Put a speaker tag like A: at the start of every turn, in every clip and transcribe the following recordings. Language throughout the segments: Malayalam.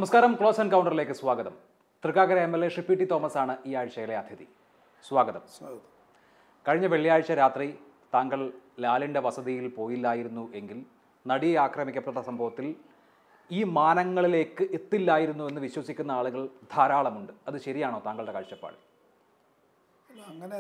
A: നമസ്കാരം ക്ലോസ് എൻകൗണ്ടറിലേക്ക് സ്വാഗതം തൃക്കാക്കര എം എൽ എ ഷിപ്പി ടി തോമസ് ആണ് ഈ ആഴ്ചയിലെ അതിഥി സ്വാഗതം
B: സ്വാഗതം
A: കഴിഞ്ഞ വെള്ളിയാഴ്ച രാത്രി താങ്കൾ ലാലിൻ്റെ വസതിയിൽ പോയില്ലായിരുന്നു എങ്കിൽ നടിയെ ആക്രമിക്കപ്പെട്ട സംഭവത്തിൽ ഈ മാനങ്ങളിലേക്ക് എത്തില്ലായിരുന്നു എന്ന് വിശ്വസിക്കുന്ന ആളുകൾ ധാരാളമുണ്ട് അത് ശരിയാണോ താങ്കളുടെ കാഴ്ചപ്പാട്
B: അല്ല, അങ്ങനെ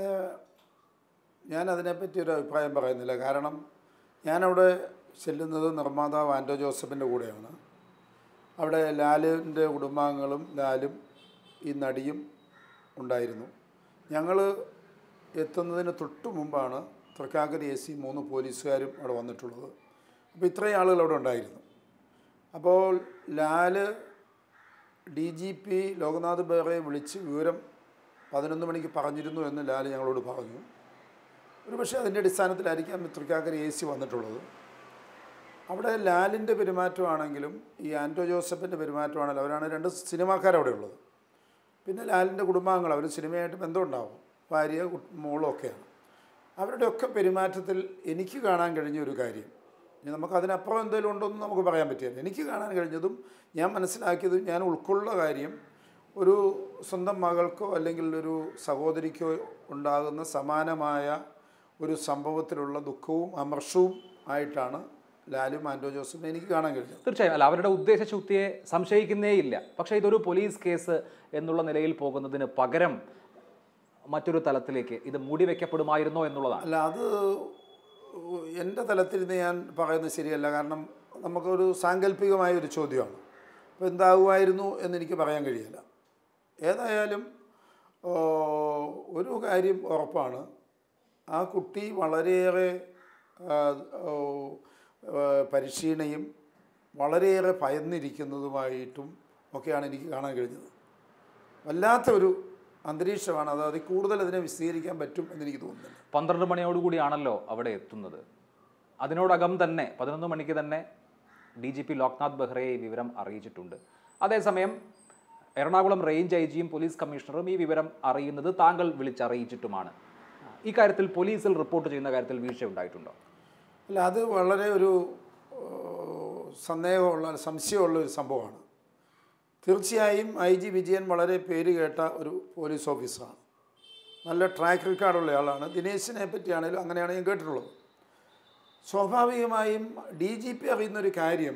B: ഞാൻ അതിനെപ്പറ്റി ഒരു അഭിപ്രായം പറയുന്നില്ല കാരണം ഞാനവിടെ ചെല്ലുന്നത് നിർമ്മാതാവ് ആൻറ്റോ ജോസഫിൻ്റെ കൂടെയാണ് അവിടെ ലാലിൻ്റെ കുടുംബാംഗങ്ങളും ലാലും ഈ നടിയും ഉണ്ടായിരുന്നു ഞങ്ങൾ എത്തുന്നതിന് തൊട്ട് മുമ്പാണ് തൃക്കാക്കര എ സി മൂന്ന് പോലീസുകാരും അവിടെ വന്നിട്ടുള്ളത് അപ്പോൾ ഇത്രയും ആളുകൾ അവിടെ ഉണ്ടായിരുന്നു അപ്പോൾ Lal D G P Loknath ബെഹ്റയെ വിളിച്ച് വിവരം പതിനൊന്ന് മണിക്ക് പറഞ്ഞിരുന്നു എന്ന് ലാൽ ഞങ്ങളോട് പറഞ്ഞു ഒരു പക്ഷേ അതിൻ്റെ അടിസ്ഥാനത്തിലായിരിക്കാം തൃക്കാക്കര എ സി വന്നിട്ടുള്ളത് അവിടെ ലാലിൻ്റെ പെരുമാറ്റമാണെങ്കിലും ഈ ആൻറ്റോ ജോസഫിൻ്റെ പെരുമാറ്റമാണെങ്കിലും അവരാണ് രണ്ട് സിനിമാക്കാരവിടെ ഉള്ളത് പിന്നെ ലാലിൻ്റെ കുടുംബാംഗങ്ങൾ അവർ സിനിമയായിട്ട് ബന്ധമുണ്ടാവും ഭാര്യ കുട്ട്- മോളും ഒക്കെയാണ് അവരുടെയൊക്കെ പെരുമാറ്റത്തിൽ എനിക്ക് കാണാൻ കഴിഞ്ഞ ഒരു കാര്യം ഇനി നമുക്ക് അതിനപ്പുറം എന്തെങ്കിലും ഉണ്ടോ എന്ന് നമുക്ക് പറയാൻ പറ്റില്ല എനിക്ക് കാണാൻ കഴിഞ്ഞതും ഞാൻ മനസ്സിലാക്കിയതും ഞാൻ ഉൾക്കൊള്ളുന്ന കാര്യം ഒരു സ്വന്തം മകൾക്കോ അല്ലെങ്കിൽ ഒരു സഹോദരിക്കോ ഉണ്ടാകുന്ന സമാനമായ ഒരു സംഭവത്തിലുള്ള ദുഃഖവും അമർഷവും ആയിട്ടാണ് ലാലും ആൻറ്റോ ജോസഫിനെ എനിക്ക് കാണാൻ കഴിഞ്ഞത്
A: തീർച്ചയായും അല്ല അവരുടെ ഉദ്ദേശശുദ്ധിയെ സംശയിക്കുന്നേയില്ല പക്ഷേ ഇതൊരു പോലീസ് കേസ് എന്നുള്ള നിലയിൽ പോകുന്നതിന് പകരം മറ്റൊരു തലത്തിലേക്ക് ഇത് മൂടി വെക്കപ്പെടുമായിരുന്നോ എന്നുള്ളതാണ്
B: അല്ല അത് എൻ്റെ തലത്തിരുന്ന് ഞാൻ പറയുന്നത് ശരിയല്ല കാരണം നമുക്കൊരു സാങ്കല്പികമായ ഒരു ചോദ്യമാണ് അപ്പോൾ എന്താകുമായിരുന്നു എന്നെനിക്ക് പറയാൻ കഴിയില്ല ഏതായാലും ഓ, ഒരു കാര്യം ഉറപ്പാണ് ആ കുട്ടി വളരെയേറെ ആ, ഓ, ആ, പരിശീലനയും വളരെയേറെ ഭയന്നിരിക്കുന്നതുമായിട്ടും ഒക്കെയാണ് എനിക്ക് കാണാൻ കഴിഞ്ഞത് വല്ലാത്ത ഒരു അന്തരീക്ഷമാണ് അത് അതിൽ കൂടുതൽ അതിനെ വിശദീകരിക്കാൻ പറ്റും എന്നെനിക്ക് തോന്നുന്നില്ല
A: പന്ത്രണ്ട് മണിയോടുകൂടിയാണല്ലോ അവിടെ എത്തുന്നത് അതിനോടകം തന്നെ പതിനൊന്ന് മണിക്ക് തന്നെ ഡി ജി പി ലോക്നാഥ് ബെഹ്റയെ ഈ വിവരം അറിയിച്ചിട്ടുണ്ട് അതേസമയം എറണാകുളം റേഞ്ച് ഐ ജിയും പോലീസ് കമ്മീഷണറും ഈ വിവരം അറിയുന്നത് താങ്കൾ വിളിച്ചറിയിച്ചിട്ടുമാണ് ഈ കാര്യത്തിൽ പോലീസിൽ റിപ്പോർട്ട് ചെയ്യുന്ന കാര്യത്തിൽ വീഴ്ച ഉണ്ടായിട്ടുണ്ടോ
B: അല്ല അത് വളരെ ഒരു ഏഹ്, സന്ദേഹമുള്ള സംശയമുള്ള ഒരു സംഭവമാണ് തീർച്ചയായും ഐ ജി വിജയൻ വളരെ പേര് കേട്ട ഒരു പോലീസ് ഓഫീസറാണ് നല്ല ട്രാക്ക് റെക്കോർഡുള്ള ആളാണ് ദിനേശിനെ പറ്റിയാണെങ്കിലും അങ്ങനെയാണ് ഞാൻ കേട്ടിട്ടുള്ളത് സ്വാഭാവികമായും ഡി ജി പി അറിയുന്നൊരു കാര്യം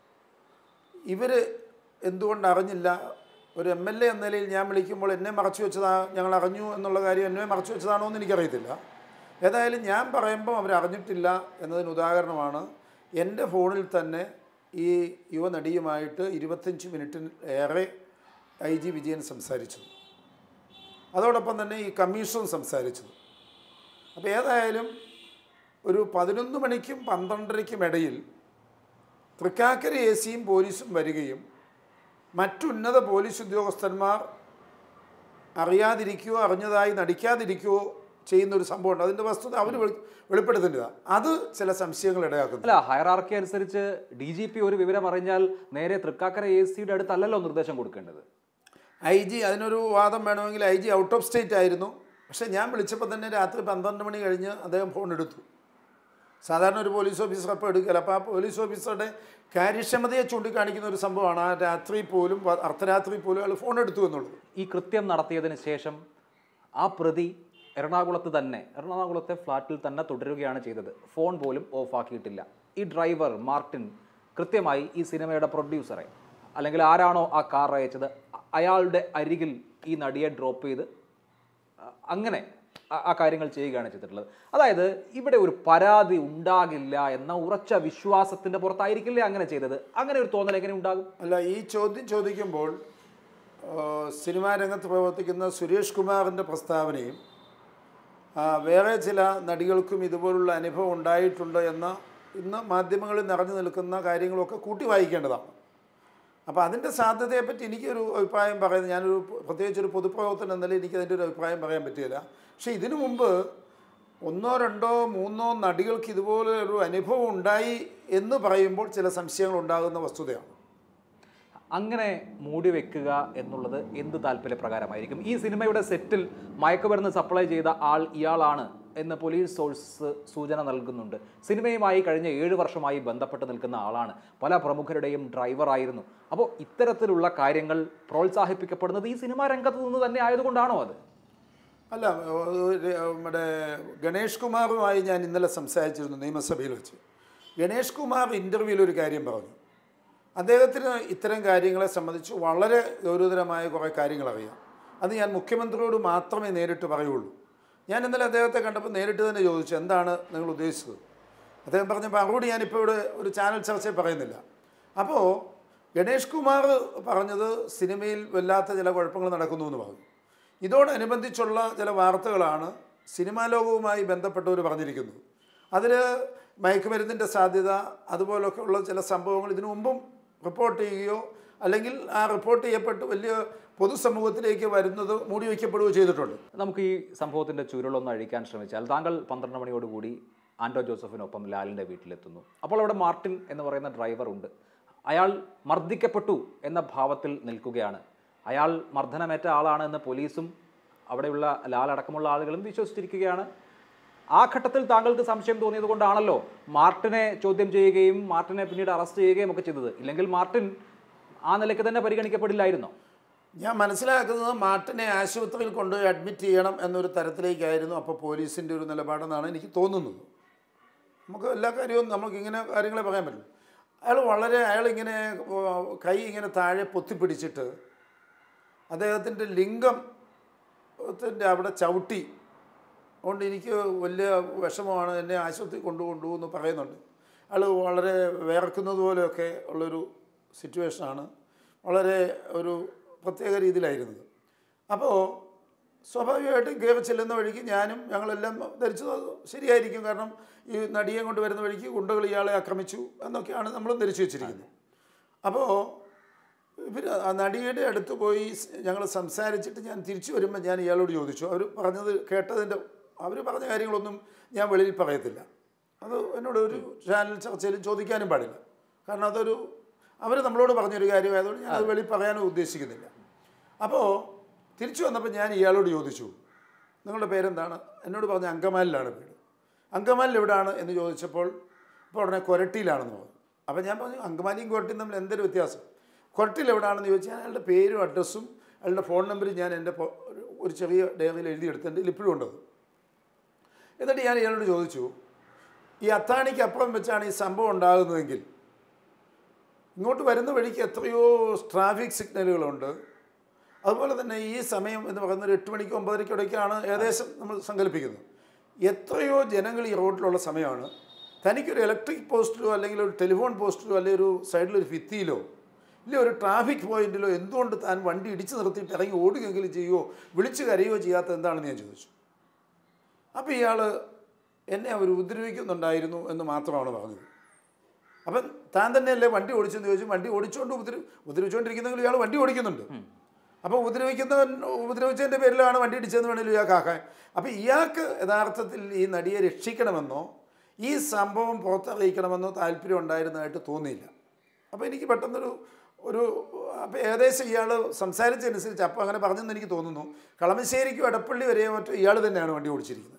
B: ഇവർ എന്തുകൊണ്ട് അറിഞ്ഞില്ല ഒരു എം എൽ എ എന്ന നിലയിൽ ഞാൻ വിളിക്കുമ്പോൾ എന്നെ മറച്ചു വെച്ചതാ ഞങ്ങൾ അറിഞ്ഞു എന്നുള്ള കാര്യം എന്നെ മറച്ചു വെച്ചതാണോ എന്ന് എനിക്കറിയത്തില്ല ഏതായാലും ഞാൻ പറയുമ്പോൾ അവർ അറിഞ്ഞിട്ടില്ല എന്നതിന് ഉദാഹരണമാണ് എൻ്റെ ഫോണിൽ തന്നെ ഈ യുവനടിയുമായിട്ട് ഇരുപത്തഞ്ച് മിനിറ്റിന് ഏറെ ഐ ജി വിജയൻ സംസാരിച്ചു അതോടൊപ്പം തന്നെ ഈ കമ്മീഷൻ സംസാരിച്ചു അപ്പോൾ ഏതായാലും ഒരു പതിനൊന്ന് മണിക്കും പന്ത്രണ്ടരയ്ക്കും ഇടയിൽ തൃക്കാക്കര എ സിയും പോലീസും വരികയും മറ്റുന്നത പോലീസ് ഉദ്യോഗസ്ഥന്മാർ അറിയാതിരിക്കുകയോ അറിഞ്ഞതായി നടിക്കാതിരിക്കുകയോ ചെയ്യുന്ന ഒരു സംഭവമുണ്ട് അതിൻ്റെ വസ്തുത അവർ വെളിപ്പെടുത്തേണ്ടതാണ് അത് ചില സംശയങ്ങൾ ഇടയാക്കുന്നു
A: അല്ല ഹയറാർക്കി അനുസരിച്ച് ഡി ജി പി ഒരു വിവരം അറിഞ്ഞാൽ നേരെ തൃക്കാക്കര എ സിയുടെ അടുത്തല്ലല്ലോ നിർദ്ദേശം കൊടുക്കേണ്ടത്
B: ഐ ജി അതിനൊരു വാദം വേണമെങ്കിൽ I G out of state ആയിരുന്നു പക്ഷേ ഞാൻ വിളിച്ചപ്പോൾ തന്നെ രാത്രി പന്ത്രണ്ട് മണി കഴിഞ്ഞ് അദ്ദേഹം ഫോൺ എടുത്തു സാധാരണ ഒരു പോലീസ് ഓഫീസർ അപ്പോൾ എടുക്കില്ല അപ്പോൾ ആ പോലീസ് ഓഫീസറുടെ കാര്യക്ഷമതയെ ചൂണ്ടിക്കാണിക്കുന്ന ഒരു സംഭവമാണ് ആ രാത്രി പോലും വ- അർദ്ധരാത്രി പോലും അയാൾ ഫോൺ എടുത്തു എന്നുള്ളത്
A: ഈ കൃത്യം നടത്തിയതിന് ശേഷം ആ പ്രതി എറണാകുളത്ത് തന്നെ എറണാകുളത്തെ ഫ്ലാറ്റിൽ തന്നെ തുടരുകയാണ് ചെയ്തത് ഫോൺ പോലും ഓഫാക്കിയിട്ടില്ല ഈ ഡ്രൈവർ മാർട്ടിൻ കൃത്യമായി ഈ സിനിമയുടെ പ്രൊഡ്യൂസറെ അല്ലെങ്കിൽ ആരാണോ ആ കാർ അയച്ചത് അ- അയാളുടെ അരികിൽ ഈ നടിയെ ഡ്രോപ്പ് ചെയ്ത് അ- അങ്ങനെ ആ- ആ കാര്യങ്ങൾ ചെയ്യുകയാണ് ചെയ്തിട്ടുള്ളത് അതായത് ഇവിടെ ഒരു പരാതി ഉണ്ടാകില്ല എന്ന ഉറച്ച വിശ്വാസത്തിന്റെ പുറത്തായിരിക്കില്ലേ അങ്ങനെ ചെയ്തത് അങ്ങനെ ഒരു തോന്നൽ എങ്ങനെ ഉണ്ടാകും
B: അല്ല ഈ ചോദ്യം ചോദിക്കുമ്പോൾ ആ, സിനിമാ രംഗത്ത് പ്രവർത്തിക്കുന്ന സുരേഷ് കുമാറിൻ്റെ പ്രസ്താവനയും ആ, വേറെ ചില നടികൾക്കും ഇതുപോലുള്ള അനുഭവം ഉണ്ടായിട്ടുണ്ട് എന്ന ഇന്ന് മാധ്യമങ്ങളിൽ നിറഞ്ഞു നിൽക്കുന്ന കാര്യങ്ങളൊക്കെ കൂട്ടി വായിക്കേണ്ടതാണ് അപ്പോൾ അതിൻ്റെ സാധ്യതയെപ്പറ്റി എനിക്കൊരു അഭിപ്രായം പറയുന്നത് ഞാനൊരു പ്രത്യേകിച്ച് ഒരു പൊതുപ്രവർത്തനം എന്ന നിലയിൽ എനിക്ക് അതിൻ്റെ ഒരു അഭിപ്രായം പറയാൻ പറ്റില്ല പക്ഷേ ഇതിനു മുമ്പ് ഒന്നോ രണ്ടോ മൂന്നോ നടികൾക്ക് ഇതുപോലെ ഒരു അനുഭവം ഉണ്ടായി എന്ന് പറയുമ്പോൾ ചില സംശയങ്ങൾ ഉണ്ടാകുന്ന വസ്തുതയാണ്
A: അങ്ങനെ മൂടി വെക്കുക എന്നുള്ളത് എന്ത് താല്പര്യപ്രകാരമായിരിക്കും ഈ സിനിമയുടെ സെറ്റിൽ മയക്കുമരുന്ന് സപ്ലൈ ചെയ്ത ആൾ ഇയാളാണ് എന്ന് പോലീസ് സോഴ്സ് സൂചന നൽകുന്നുണ്ട് സിനിമയുമായി കഴിഞ്ഞ ഏഴ് വർഷമായി ബന്ധപ്പെട്ട് നിൽക്കുന്ന ആളാണ് പല പ്രമുഖരുടെയും ഡ്രൈവറായിരുന്നു അപ്പോൾ ഇത്തരത്തിലുള്ള കാര്യങ്ങൾ പ്രോത്സാഹിപ്പിക്കപ്പെടുന്നത് ഈ സിനിമാ രംഗത്ത് നിന്ന് തന്നെ ആയതുകൊണ്ടാണോ അത്
B: അല്ല ഒരു നമ്മുടെ ഗണേഷ് കുമാറുമായി ഞാൻ ഇന്നലെ സംസാരിച്ചിരുന്നു നിയമസഭയിൽ വെച്ച് ഗണേഷ് കുമാർ ഇൻ്റർവ്യൂവിൽ ഒരു കാര്യം പറഞ്ഞു അദ്ദേഹത്തിന് ഇത്തരം കാര്യങ്ങളെ സംബന്ധിച്ച് വളരെ ഗൗരവതരമായ കുറേ കാര്യങ്ങൾ അറിയാം അത് ഞാൻ മുഖ്യമന്ത്രിയോട് മാത്രമേ നേരിട്ട് പറയുള്ളൂ ഞാൻ ഇന്നലെ അദ്ദേഹത്തെ കണ്ടപ്പോൾ നേരിട്ട് തന്നെ ചോദിച്ചു എന്താണ് നിങ്ങൾ ഉദ്ദേശിച്ചത് അദ്ദേഹം പറഞ്ഞ മറുപടി ഞാനിപ്പോൾ ഇവിടെ ഒരു ചാനൽ ചർച്ചയിൽ പറയുന്നില്ല അപ്പോൾ ഗണേഷ് കുമാർ പറഞ്ഞത് സിനിമയിൽ വല്ലാത്ത ചില കുഴപ്പങ്ങൾ നടക്കുന്നു എന്ന് പറഞ്ഞു ഇതോടനുബന്ധിച്ചുള്ള ചില വാർത്തകളാണ് സിനിമാ ലോകവുമായി ബന്ധപ്പെട്ടവർ പറഞ്ഞിരിക്കുന്നത് അതിൽ മയക്കുമരുന്നിൻ്റെ സാധ്യത അതുപോലൊക്കെ ഉള്ള ചില സംഭവങ്ങൾ ഇതിനു മുമ്പും റിപ്പോർട്ട് ചെയ്യുകയോ അല്ലെങ്കിൽ ആ റിപ്പോർട്ട് ചെയ്യപ്പെട്ട് വലിയ പൊതുസമൂഹത്തിലേക്ക് വരുന്നത് മൂടി വയ്ക്കപ്പെടുകയോ ചെയ്തിട്ടുണ്ട്
A: നമുക്ക് ഈ സംഭവത്തിൻ്റെ ചുരുളൊന്ന് അഴിക്കാൻ ശ്രമിച്ചാൽ താങ്കൾ പന്ത്രണ്ട് മണിയോടുകൂടി ആൻഡോ ജോസഫിനൊപ്പം ലാലിൻ്റെ വീട്ടിലെത്തുന്നു അപ്പോൾ അവിടെ മാർട്ടിൻ എന്ന് പറയുന്ന ഡ്രൈവർ ഉണ്ട് അയാൾ മർദ്ദിക്കപ്പെട്ടു എന്ന ഭാവത്തിൽ നിൽക്കുകയാണ് അയാൾ മർദ്ദനമേറ്റ ആളാണ് എന്ന് പോലീസും അവിടെയുള്ള ലാൽ അടക്കമുള്ള ആളുകളും വിശ്വസിച്ചിരിക്കുകയാണ് ആ ഘട്ടത്തിൽ താങ്കൾക്ക് സംശയം തോന്നിയത് കൊണ്ടാണല്ലോ മാർട്ടിനെ ചോദ്യം ചെയ്യുകയും മാർട്ടിനെ പിന്നീട് അറസ്റ്റ് ചെയ്യുകയും ഒക്കെ ചെയ്തത് ഇല്ലെങ്കിൽ മാർട്ടിൻ ആ നിലയ്ക്ക് തന്നെ പരിഗണിക്കപ്പെടില്ലായിരുന്നോ
B: ഞാൻ മനസ്സിലാക്കുന്നത് മാർട്ടിനെ ആശുപത്രിയിൽ കൊണ്ടുപോയി അഡ്മിറ്റ് ചെയ്യണം എന്നൊരു തരത്തിലേക്കായിരുന്നു അപ്പോൾ പോലീസിൻ്റെ ഒരു നിലപാടെന്നാണ് എനിക്ക് തോന്നുന്നത് നമുക്ക് എല്ലാ കാര്യവും നമുക്ക് ഇങ്ങനെ കാര്യങ്ങളെ പറയാൻ പറ്റും അയാൾ വളരെ അയാൾ ഇങ്ങനെ ഓ, കൈ ഇങ്ങനെ താഴെ പൊത്തിപ്പിടിച്ചിട്ട് അദ്ദേഹത്തിൻ്റെ ലിംഗത്തിൻ്റെ അവിടെ ചവിട്ടി അതുകൊണ്ട് എനിക്ക് വലിയ വിഷമമാണ് എന്നെ ആശുപത്രി കൊണ്ടുകൊണ്ടു എന്ന് പറയുന്നുണ്ട് അയാൾ വളരെ വേർക്കുന്നത് പോലെയൊക്കെ ഉള്ളൊരു സിറ്റുവേഷനാണ് വളരെ ഒരു പ്രത്യേക രീതിയിലായിരുന്നത് അപ്പോൾ സ്വാഭാവികമായിട്ടും കയറി ചെല്ലുന്ന വഴിക്ക് ഞാനും ഞങ്ങളെല്ലാം ധരിച്ചത് അത് ശരിയായിരിക്കും കാരണം ഈ നടിയെ കൊണ്ട് വരുന്ന വഴിക്ക് ഗുണ്ടകൾ ഇയാളെ ആക്രമിച്ചു എന്നൊക്കെയാണ് നമ്മൾ ധരിച്ചു വെച്ചിരിക്കുന്നത് അപ്പോൾ ഇവർ ആ നടിയുടെ അടുത്ത് പോയി ഞങ്ങൾ സംസാരിച്ചിട്ട് ഞാൻ തിരിച്ചു വരുമ്പോൾ ഞാൻ ഇയാളോട് ചോദിച്ചു അവർ പറഞ്ഞത് കേട്ടതിൻ്റെ അവർ പറഞ്ഞ കാര്യങ്ങളൊന്നും ഞാൻ വെളിയിൽ പറയത്തില്ല അത് എന്നോട് ഒരു ചാനൽ ചർച്ചയിൽ ചോദിക്കാനും പാടില്ല കാരണം അതൊരു അവർ നമ്മളോട് പറഞ്ഞൊരു കാര്യമായതുകൊണ്ട് ഞാൻ അത് വെളിയിൽ പറയാനും ഉദ്ദേശിക്കുന്നില്ല അപ്പോൾ തിരിച്ചു വന്നപ്പോൾ ഞാൻ ഇയാളോട് ചോദിച്ചു നിങ്ങളുടെ പേരെന്താണ് എന്നോട് പറഞ്ഞ അങ്കമാലിലാണ് വീട് അങ്കമാലിൽ എവിടെയാണ് എന്ന് ചോദിച്ചപ്പോൾ ഇപ്പോൾ ഉടനെ കൊരട്ടിയിലാണെന്ന് പറഞ്ഞു അപ്പോൾ ഞാൻ പറഞ്ഞു അങ്കമാലിയും കൊരട്ടിയും തമ്മിൽ എന്തൊരു വ്യത്യാസം കൊരട്ടിയിൽ എവിടെയാണെന്ന് ചോദിച്ചാൽ അയാളുടെ പേരും അഡ്രസ്സും അയാളുടെ ഫോൺ നമ്പറും ഞാൻ എൻ്റെ ഫോ- ഒരു- ഒരു ചെറിയ ഡയറിയിൽ എഴുതിയെടുത്തിട്ടുണ്ട് ഇപ്പോഴും ഉണ്ടത് എന്നിട്ട് ഞാൻ ഇയാളോട് ചോദിച്ചു ഈ അത്താണിക്ക് അപ്പുറം വെച്ചാണ് ഈ സംഭവം ഉണ്ടാകുന്നതെങ്കിൽ ഇങ്ങോട്ട് വരുന്ന വഴിക്ക് എത്രയോ ട്രാഫിക് സിഗ്നലുകളുണ്ട് അതുപോലെ തന്നെ ഈ സമയം എന്ന് പറയുന്നത് ഒരു എട്ട് മണിക്ക് ഒമ്പതരയ്ക്കിടയ്ക്കാണ് ഏകദേശം നമ്മൾ സങ്കല്പിക്കുന്നത് എത്രയോ ജനങ്ങൾ ഈ റോഡിലുള്ള സമയമാണ് തനിക്കൊരു ഇലക്ട്രിക് പോസ്റ്റിലോ അല്ലെങ്കിൽ ഒരു ടെലിഫോൺ പോസ്റ്റിലോ അല്ലെങ്കിൽ ഒരു സൈഡിലൊരു ഭിത്തിയിലോ ഇല്ല ഒരു ട്രാഫിക് പോയിന്റിലോ എന്തുകൊണ്ട് താൻ വണ്ടി ഇടിച്ചു നിർത്തിയിട്ട് ഇറങ്ങി ഓടുകയെങ്കിലും ചെയ്യുമോ വിളിച്ചു കരയുകയോ ചെയ്യാത്ത എന്താണെന്ന് ഞാൻ ചോദിച്ചു അപ്പോൾ ഇയാൾ എന്നെ അവർ ഉപദ്രവിക്കുന്നുണ്ടായിരുന്നു എന്ന് മാത്രമാണ് പറഞ്ഞത് അപ്പം താൻ തന്നെയല്ലേ വണ്ടി ഓടിച്ചെന്ന് ചോദിച്ചു വണ്ടി ഓടിച്ചുകൊണ്ട് ഉപദ്ര ഉപദ്രവിച്ചുകൊണ്ടിരിക്കുന്നെങ്കിൽ ഇയാൾ വണ്ടി ഓടിക്കുന്നുണ്ട് അപ്പോൾ ഉപദ്രവിക്കുന്നവൻ ഉപദ്രവിച്ചതിൻ്റെ പേരിലാണ് വണ്ടി ഇടിച്ചതെന്ന് വേണമെങ്കിലും ഇയാൾക്ക് ആക്കാൻ അപ്പോൾ ഇയാൾക്ക് യഥാർത്ഥത്തിൽ ഈ നടിയെ രക്ഷിക്കണമെന്നോ ഈ സംഭവം പുറത്തറിയിക്കണമെന്നോ താല്പര്യം ഉണ്ടായിരുന്നതായിട്ട് തോന്നിയില്ല അപ്പോൾ എനിക്ക് പെട്ടെന്നൊരു ഒരു അപ്പോൾ ഏകദേശം ഇയാൾ സംസാരിച്ചതനുസരിച്ച് അപ്പോൾ അങ്ങനെ പറഞ്ഞെന്ന് എനിക്ക് തോന്നുന്നു കളമശ്ശേരിക്കും എടപ്പള്ളി വരെയോ മറ്റോ ഇയാൾ തന്നെയാണ് വണ്ടി ഓടിച്ചിരിക്കുന്നത്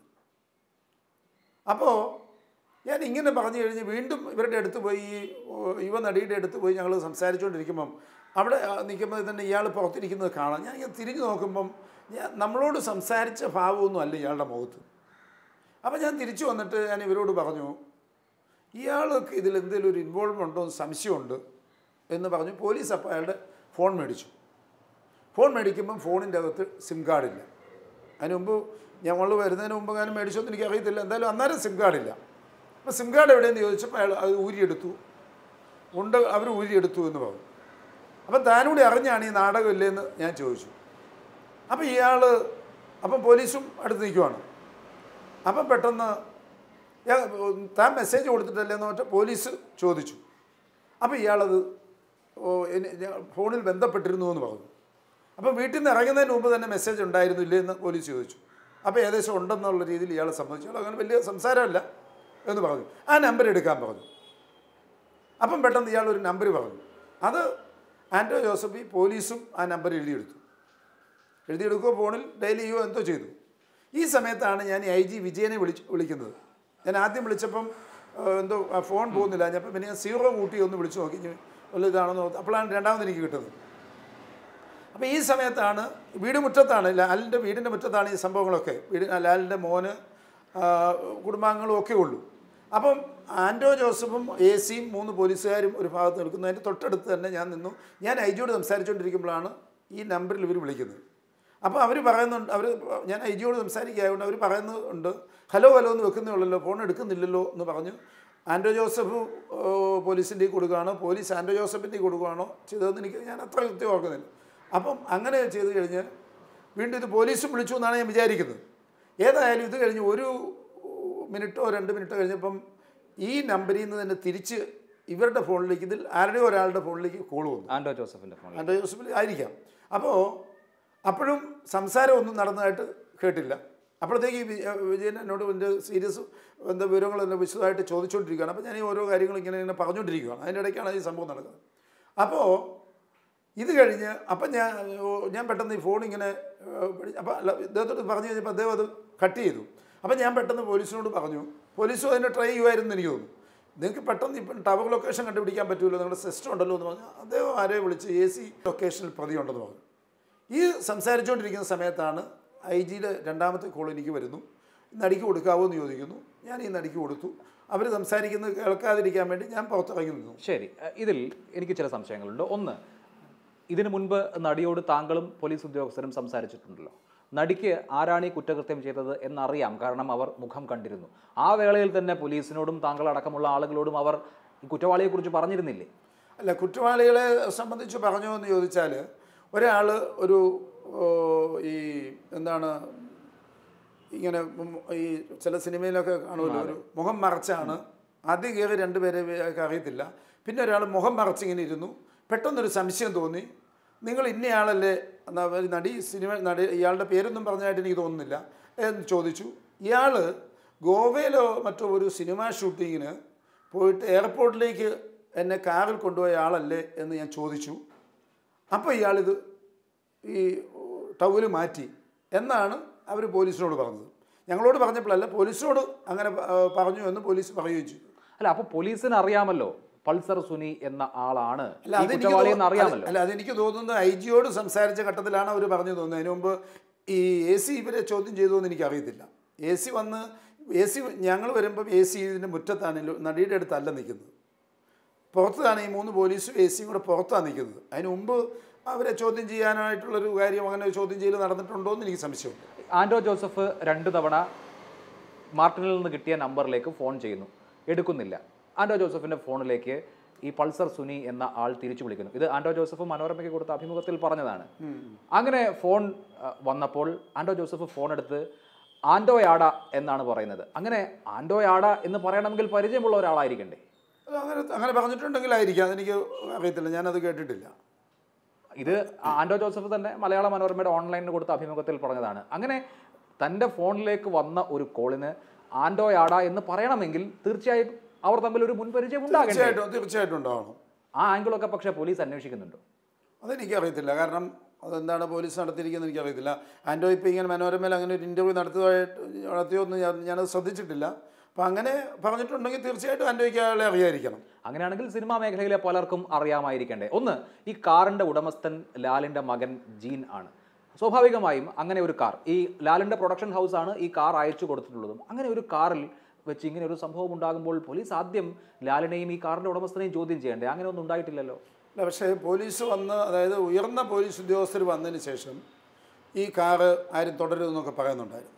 B: അപ്പോൾ ഞാൻ ഇങ്ങനെ പറഞ്ഞു കഴിഞ്ഞ് വീണ്ടും ഇവരുടെ അടുത്ത് പോയി ഈ ഓ, യുവനടിയുടെ അടുത്ത് പോയി ഞങ്ങൾ സംസാരിച്ചുകൊണ്ടിരിക്കുമ്പം അവിടെ ആ, നിൽക്കുമ്പോൾ തന്നെ ഇയാൾ പുറത്തിരിക്കുന്നത് കാണാം ഞാൻ ഇങ്ങനെ തിരിഞ്ഞു നോക്കുമ്പം ഞാൻ നമ്മളോട് സംസാരിച്ച ഭാവമൊന്നും അല്ല ഇയാളുടെ മുഖത്ത് അപ്പോൾ ഞാൻ തിരിച്ചു വന്നിട്ട് ഞാൻ ഇവരോട് പറഞ്ഞു ഇയാൾക്ക് ഇതിൽ എന്തെങ്കിലും ഒരു ഇൻവോൾവ്മെൻ്റ് ഉണ്ടോ എന്ന് സംശയമുണ്ട് എന്ന് പറഞ്ഞു പോലീസ് അപ്പോൾ അയാളുടെ ഫോൺ മേടിച്ചു ഫോൺ മേടിക്കുമ്പം ഫോണിൻ്റെ അകത്ത് സിം കാർഡില്ല അതിന് മുമ്പ് ഞങ്ങൾ വരുന്നതിന് മുമ്പ് ഞാൻ മേടിച്ചൊന്നും എനിക്ക് അറിയത്തില്ല എന്തായാലും അന്നേരം സിം കാർഡില്ല അപ്പോൾ സിം കാർഡ് എവിടെയെന്ന് ചോദിച്ചപ്പോൾ അയാൾ അത് ഊരിയെടുത്തു ഉണ്ട് അവർ ഊരിയെടുത്തു എന്ന് പറഞ്ഞു അപ്പം താനൂടി അറിഞ്ഞാണ് ഈ നാടകമില്ലേ എന്ന് ഞാൻ ചോദിച്ചു അപ്പം ഇയാൾ അപ്പം പോലീസും അടുത്ത് നിൽക്കുവാണ് അപ്പം പെട്ടെന്ന് ഞാൻ താൻ മെസ്സേജ് കൊടുത്തിട്ടല്ലേ എന്ന് പറഞ്ഞാൽ പോലീസ് ചോദിച്ചു അപ്പോൾ ഇയാളത് ഓ, എനി- ഞാൻ ഫോണിൽ ബന്ധപ്പെട്ടിരുന്നു എന്ന് പറഞ്ഞു അപ്പം വീട്ടിൽ നിന്ന് ഇറങ്ങുന്നതിന് മുമ്പ് തന്നെ മെസ്സേജ് ഉണ്ടായിരുന്നു ഇല്ലേ എന്ന് പോലീസ് ചോദിച്ചു അപ്പോൾ ഏകദേശം ഉണ്ടെന്നുള്ള രീതിയിൽ ഇയാൾ സമ്മതിച്ചു അയാൾ അങ്ങനെ വലിയ സംസാരമല്ല എന്ന് പറഞ്ഞു ആ നമ്പർ എടുക്കാൻ പറഞ്ഞു അപ്പം പെട്ടെന്ന് ഇയാൾ ഒരു നമ്പർ പറഞ്ഞു അത് ആൻഡോ ജോസഫ് ഈ പോലീസും ആ നമ്പർ എഴുതിയെടുത്തു എഴുതിയെടുക്കുകയോ ഫോണിൽ ഡയൽ ചെയ്യുകയോ എന്തോ ചെയ്തു ഈ സമയത്താണ് ഞാൻ ഐ ജി വിജയനെ വിളിച്ച് വിളിക്കുന്നത് ഞാൻ ആദ്യം വിളിച്ചപ്പം ആ, എന്തോ ആ, ഫോൺ പോകുന്നില്ല ഞാൻ അപ്പം പിന്നെ ഞാൻ സീറോ കൂട്ടി ഒന്ന് വിളിച്ചു നോക്കി ഇനി വല്ല ഇതാണെന്ന് നോക്കി അപ്പോഴാണ് രണ്ടാമത് എനിക്ക് കിട്ടുന്നത് അപ്പോൾ ഈ സമയത്താണ് വീട് മുറ്റത്താണ് ലാലിൻ്റെ വീടിൻ്റെ മുറ്റത്താണ് ഈ സംഭവങ്ങളൊക്കെ വീട് ലാലിൻ്റെ മോന് ആ, കുടുംബാംഗങ്ങളും ഒക്കെ ഉള്ളൂ അപ്പം ആൻഡോ ജോസഫും എ സിയും മൂന്ന് പോലീസുകാരും ഒരു ഭാഗത്ത് നിൽക്കുന്നതിൻ്റെ തൊട്ടടുത്ത് തന്നെ ഞാൻ നിന്നു ഞാൻ ഐ ജിയോട് സംസാരിച്ചുകൊണ്ടിരിക്കുമ്പോഴാണ് ഈ നമ്പറിൽ ഇവർ വിളിക്കുന്നത് അപ്പോൾ അവർ പറയുന്നുണ്ട് അവർ ഞാൻ ഐ ജിയോട് സംസാരിക്കുകയായതുകൊണ്ട് അവർ പറയുന്നുണ്ട് ഹലോ ഹലോ എന്ന് വെക്കുന്നേ ഉള്ളല്ലോ ഫോൺ എടുക്കുന്നില്ലല്ലോ എന്ന് പറഞ്ഞു ആൻഡോ ജോസഫ് പോലീസിൻ്റെ കൊടുക്കുകയാണോ പോലീസ് ആൻഡോ ജോസഫിൻ്റെ കൊടുക്കുകയാണോ ചെയ്തതെന്ന് എനിക്ക് ഞാൻ അത്ര കൃത്യം ഓർക്കുന്നില്ല അപ്പം അങ്ങനെ ചെയ്ത് കഴിഞ്ഞ് വീണ്ടും ഇത് പോലീസും വിളിച്ചു എന്നാണ് ഞാൻ വിചാരിക്കുന്നത് ഏതായാലും ഇത് കഴിഞ്ഞ് ഒരു മിനിറ്റോ രണ്ട് മിനിറ്റോ കഴിഞ്ഞപ്പം ഈ നമ്പറിൽ നിന്ന് തന്നെ തിരിച്ച് ഇവരുടെ ഫോണിലേക്ക് ഇതിൽ ആരുടെയോ ഒരാളുടെ ഫോണിലേക്ക് കോൾ വന്നു
A: ആൻഡോ ജോസഫിന്റെ ഫോണിൽ
B: ആൻഡ്രോ ജോസഫിൽ ആയിരിക്കാം അപ്പോൾ അപ്പോഴും സംസാരമൊന്നും നടന്നതായിട്ട് കേട്ടില്ല അപ്പോഴത്തേക്ക് ഈ വി- വിജയൻ എന്നോട് എൻ്റെ സീരിയസ് എന്താ വിവരങ്ങൾ എന്നെ വിശദമായിട്ട് ചോദിച്ചുകൊണ്ടിരിക്കുകയാണ് അപ്പോൾ ഞാൻ ഈ ഓരോ കാര്യങ്ങൾ ഇങ്ങനെ ഇങ്ങനെ പറഞ്ഞുകൊണ്ടിരിക്കുകയാണ് അതിൻ്റെ ഇടയ്ക്കാണ് ഈ സംഭവം നടക്കുന്നത് അപ്പോൾ ഇത് കഴിഞ്ഞ് അപ്പം ഞാൻ ഓ, ഞാൻ പെട്ടെന്ന് ഈ ഫോൺ ഇങ്ങനെ അപ്പം അല്ല ഇദ്ദേഹത്തോട് പറഞ്ഞു കഴിഞ്ഞപ്പോൾ അദ്ദേഹം അത് കട്ട് ചെയ്തു അപ്പം ഞാൻ പെട്ടെന്ന് പോലീസിനോട് പറഞ്ഞു പോലീസും അതിനെ ട്രൈ ചെയ്യുമായിരുന്നു എനിക്ക് തോന്നുന്നു നിങ്ങൾക്ക് പെട്ടെന്ന് ഇപ്പം ടവർ ലൊക്കേഷൻ കണ്ടുപിടിക്കാൻ പറ്റുമല്ലോ നിങ്ങളുടെ സിസ്റ്റം ഉണ്ടല്ലോ എന്ന് പറഞ്ഞു അദ്ദേഹം ആരെ വിളിച്ച് എ സി ലൊക്കേഷനിൽ പ്രതി ഉണ്ടെന്ന് പറഞ്ഞു ഈ സംസാരിച്ചുകൊണ്ടിരിക്കുന്ന സമയത്താണ് ഐ ജിയുടെ രണ്ടാമത്തെ കോൾ എനിക്ക് വരുന്നു നടിക്ക് കൊടുക്കാവോ എന്ന് ചോദിക്കുന്നു ഞാൻ ഈ നടിക്ക് കൊടുത്തു അവർ സംസാരിക്കുന്നത് കേൾക്കാതിരിക്കാൻ വേണ്ടി ഞാൻ പുറത്തിറങ്ങി നിന്നു
A: ശരി അഹ് ഇതിൽ എനിക്ക് ചില സംശയങ്ങളുണ്ട് ഒന്ന് ഇതിനു മുൻപ് നടിയോട് താങ്കളും പോലീസ് ഉദ്യോഗസ്ഥരും സംസാരിച്ചിട്ടുണ്ടല്ലോ നടിക്ക് ആരാണ് ഈ കുറ്റകൃത്യം ചെയ്തത് എന്നറിയാം കാരണം അവർ മുഖം കണ്ടിരുന്നു ആ വേളയിൽ തന്നെ പോലീസിനോടും താങ്കളടക്കമുള്ള ആളുകളോടും അവർ ഈ കുറ്റവാളിയെക്കുറിച്ച് പറഞ്ഞിരുന്നില്ലേ
B: അല്ല കുറ്റവാളികളെ സംബന്ധിച്ച് പറഞ്ഞോ എന്ന് ചോദിച്ചാൽ ഒരാൾ ഒരു ഓ, ഈ എന്താണ് ഇങ്ങനെ ഉം ഈ ചില സിനിമയിലൊക്കെ കാണുമല്ലോ ഒരു മുഖം മറച്ചാണ് ആദ്യം കയറി രണ്ടുപേരെ ഒക്കെ അറിയത്തില്ല പിന്നെ ഒരാൾ മുഖം മറച്ചിങ്ങനെ ഇരുന്നു പെട്ടെന്നൊരു സംശയം തോന്നി നിങ്ങൾ ഇന്നയാളല്ലേ എന്നാ ഒരു നടി സിനിമ നടി ഇയാളുടെ പേരൊന്നും പറഞ്ഞായിട്ട് എനിക്ക് തോന്നുന്നില്ല എന്ന് ചോദിച്ചു ഇയാൾ ഗോവയിലോ മറ്റോ ഒരു സിനിമ ഷൂട്ടിങ്ങിന് പോയിട്ട് എയർപോർട്ടിലേക്ക് എന്നെ കാറിൽ കൊണ്ടുപോയ ആളല്ലേ എന്ന് ഞാൻ ചോദിച്ചു അപ്പോൾ ഇയാളിത് ഈ ടൗല് മാറ്റി എന്നാണ് അവർ പോലീസിനോട് പറഞ്ഞത് ഞങ്ങളോട് പറഞ്ഞപ്പോഴല്ല പോലീസിനോട് അങ്ങനെ പ- ആ, പറഞ്ഞു എന്ന് പോലീസ് പറയുകയും ചെയ്തു
A: അല്ല അപ്പോൾ പോലീസിന് അറിയാമല്ലോ പൾസർ സുനി എന്ന ആളാണ്
B: അല്ല
A: ഈ
B: അതെനിക്ക്
A: കുറ്റവാളി
B: തോ-
A: എന്ന് അറിയാമല്ലോ
B: അല്ല അതെനിക്ക് തോന്നുന്നത് ഐ ജിയോട് സംസാരിച്ച ഘട്ടത്തിലാണ് അവർ പറഞ്ഞു തോന്നുന്നത് അതിന് മുമ്പ് ഈ എ സി ഇവരെ ചോദ്യം ചെയ്തു എന്ന് എനിക്ക് അറിയത്തില്ല എ സി വന്ന് എ സി ഞങ്ങൾ വരുമ്പം എ സി ഇതിൻ്റെ മുറ്റത്താണ് ലോ- നടിയുടെ അടുത്തല്ല നിൽക്കുന്നത് പുറത്താണ് ഈ മൂന്ന് പോലീസും എ സിയും കൂടെ പുറത്താണ് നിൽക്കുന്നത് അതിന് മുമ്പ് അവരെ ചോദ്യം ചെയ്യാനായിട്ടുള്ളൊരു കാര്യം അങ്ങനെ ഒരു ചോദ്യം ചെയ്യൽ നടന്നിട്ടുണ്ടോ എന്ന് എനിക്ക് സംശയമുണ്ട്
A: ആൻഡോ ജോസഫ് രണ്ട് തവണ മാർട്ടിനിൽ നിന്ന് കിട്ടിയ നമ്പറിലേക്ക് ഫോൺ ചെയ്യുന്നു എടുക്കുന്നില്ല ആൻഡോ ജോസഫിന്റെ ഫോണിലേക്ക് ഈ പൾസർ സുനി എന്ന ആൾ തിരിച്ചു വിളിക്കുന്നു ഇത് ആൻഡോ ജോസഫ് മനോരമയ്ക്ക് കൊടുത്ത അഭിമുഖത്തിൽ പറഞ്ഞതാണ് അങ്ങനെ ഫോൺ അഹ്, വന്നപ്പോൾ ആൻഡോ ജോസഫ് ഫോൺ എടുത്ത് ആൻഡോ യാഡ എന്നാണ് പറയുന്നത് അങ്ങനെ ആൻഡോ യാഡ എന്ന് പറയണമെങ്കിൽ പരിചയമുള്ള ഒരാളായിരിക്കണ്ടേ
B: അത് അങ്ങനെ അങ്ങനെ പറഞ്ഞിട്ടുണ്ടെങ്കിലായിരിക്കാം അതെനിക്ക് അറിയത്തില്ല ഞാനത് കേട്ടിട്ടില്ല
A: ഇത് ആൻഡോ ജോസഫ് തന്നെ മലയാള മനോരമയുടെ ഓൺലൈനിൽ കൊടുത്ത അഭിമുഖത്തിൽ പറഞ്ഞതാണ് അങ്ങനെ തൻ്റെ ഫോണിലേക്ക് വന്ന ഒരു കോളിന് ആൻഡോ യാഡ എന്ന് പറയണമെങ്കിൽ തീർച്ചയായും അവർ തമ്മിൽ ഒരു മുൻപരിചയം ഉണ്ടാകേണ്ടേ
B: തീർച്ചയായിട്ടും തീർച്ചയായിട്ടും ഉണ്ടാവണം
A: ആ ആംഗിളൊക്കെ പക്ഷേ പോലീസ് അന്വേഷിക്കുന്നുണ്ടോ
B: അതെനിക്കറിയത്തില്ല കാരണം അതെന്താണ് പോലീസ് നടത്തിയിരിക്കുന്നത് എനിക്കറിയത്തില്ല ആൻഡോ ഇപ്പോൾ ഇങ്ങനെ മനോരമയിൽ അങ്ങനെ ഒരു ഇൻ്റർവ്യൂ നടത്തിയതായിട്ട് നടത്തിയോ എന്ന് ഞാൻ ഞാനത് ശ്രദ്ധിച്ചിട്ടില്ല അപ്പോൾ അങ്ങനെ പറഞ്ഞിട്ടുണ്ടെങ്കിൽ തീർച്ചയായിട്ടും ആൻഡോയ്ക്ക് അയാളെ അറിയായിരിക്കണം
A: അങ്ങനെയാണെങ്കിൽ സിനിമാ മേഖലയിലെ പലർക്കും അറിയാമായിരിക്കണ്ടേ ഒന്ന് ഈ കാറിന്റെ ഉടമസ്ഥൻ ലാലിന്റെ മകൻ ജീൻ ആണ് സ്വാഭാവികമായും അങ്ങനെ ഒരു കാർ ഈ ലാലിന്റെ പ്രൊഡക്ഷൻ ഹൗസ് ആണ് ഈ കാർ അയച്ചു കൊടുത്തിട്ടുള്ളതും അങ്ങനെ ഒരു കാറിൽ വെച്ച് ഇങ്ങനെ ഒരു സംഭവം ഉണ്ടാകുമ്പോൾ പോലീസ് ആദ്യം ലാലിനെയും ഈ കാറിന്റെ ഉടമസ്ഥനെയും ചോദ്യം ചെയ്യണ്ടേ അങ്ങനെ ഒന്നും ഉണ്ടായിട്ടില്ലല്ലോ
B: അല്ല പക്ഷേ പോലീസ് വന്ന് അതായത് ഉയർന്ന പോലീസ് ഉദ്യോഗസ്ഥർ വന്നതിന് ശേഷം ഈ കാറ് ആരും തുടരുമെന്നൊക്കെ പറയുന്നുണ്ടായിരുന്നു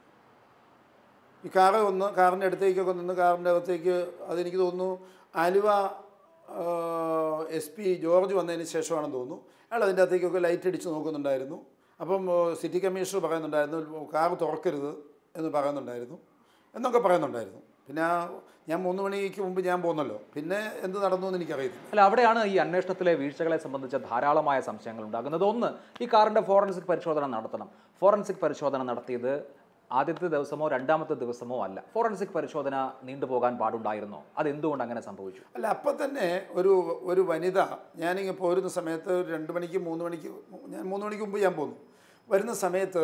B: ഈ കാറ് ഒന്ന് കാറിൻ്റെ അടുത്തേക്കൊക്കെ നിന്ന് കാറിൻ്റെ അകത്തേക്ക് അതെനിക്ക് തോന്നുന്നു ആലുവ എസ് പി ജോർജ് വന്നതിന് ശേഷമാണെന്ന് തോന്നുന്നു അയാൾ അതിൻ്റെ അകത്തേക്കൊക്കെ ലൈറ്റ് അടിച്ച് നോക്കുന്നുണ്ടായിരുന്നു അപ്പം ഓ, സിറ്റി കമ്മീഷണർ പറയുന്നുണ്ടായിരുന്നു കാർ തുറക്കരുത് എന്ന് പറയുന്നുണ്ടായിരുന്നു എന്നൊക്കെ പറയുന്നുണ്ടായിരുന്നു പിന്നെ ആ ഞാൻ മൂന്ന് മണിക്ക് മുമ്പ് ഞാൻ പോന്നല്ലോ പിന്നെ എന്ത് നടന്നു എന്ന് എനിക്കറിയത്തില്ല
A: അല്ല അവിടെയാണ് ഈ അന്വേഷണത്തിലെ വീഴ്ചകളെ സംബന്ധിച്ച ധാരാളമായ സംശയങ്ങൾ ഉണ്ടാകുന്നത് ഒന്ന് ഈ കാറിന്റെ ഫോറൻസിക് പരിശോധന നടത്തണം ഫോറൻസിക് പരിശോധന നടത്തിയത് ആദ്യത്തെ ദിവസമോ രണ്ടാമത്തെ ദിവസമോ അല്ല ഫോറൻസിക് പരിശോധന നീണ്ടുപോകാൻ പാടുണ്ടായിരുന്നോ അത് എന്തുകൊണ്ട് അങ്ങനെ സംഭവിച്ചു
B: അല്ല അപ്പം തന്നെ ഒരു ഒരു വനിത ഞാനിങ്ങനെ പോരുന്ന സമയത്ത് ഒരു രണ്ട് മണിക്ക് മൂന്ന് മണിക്ക് ഞാൻ മൂന്ന് മണിക്ക് മുമ്പ് ഞാൻ പോന്നു വരുന്ന സമയത്ത്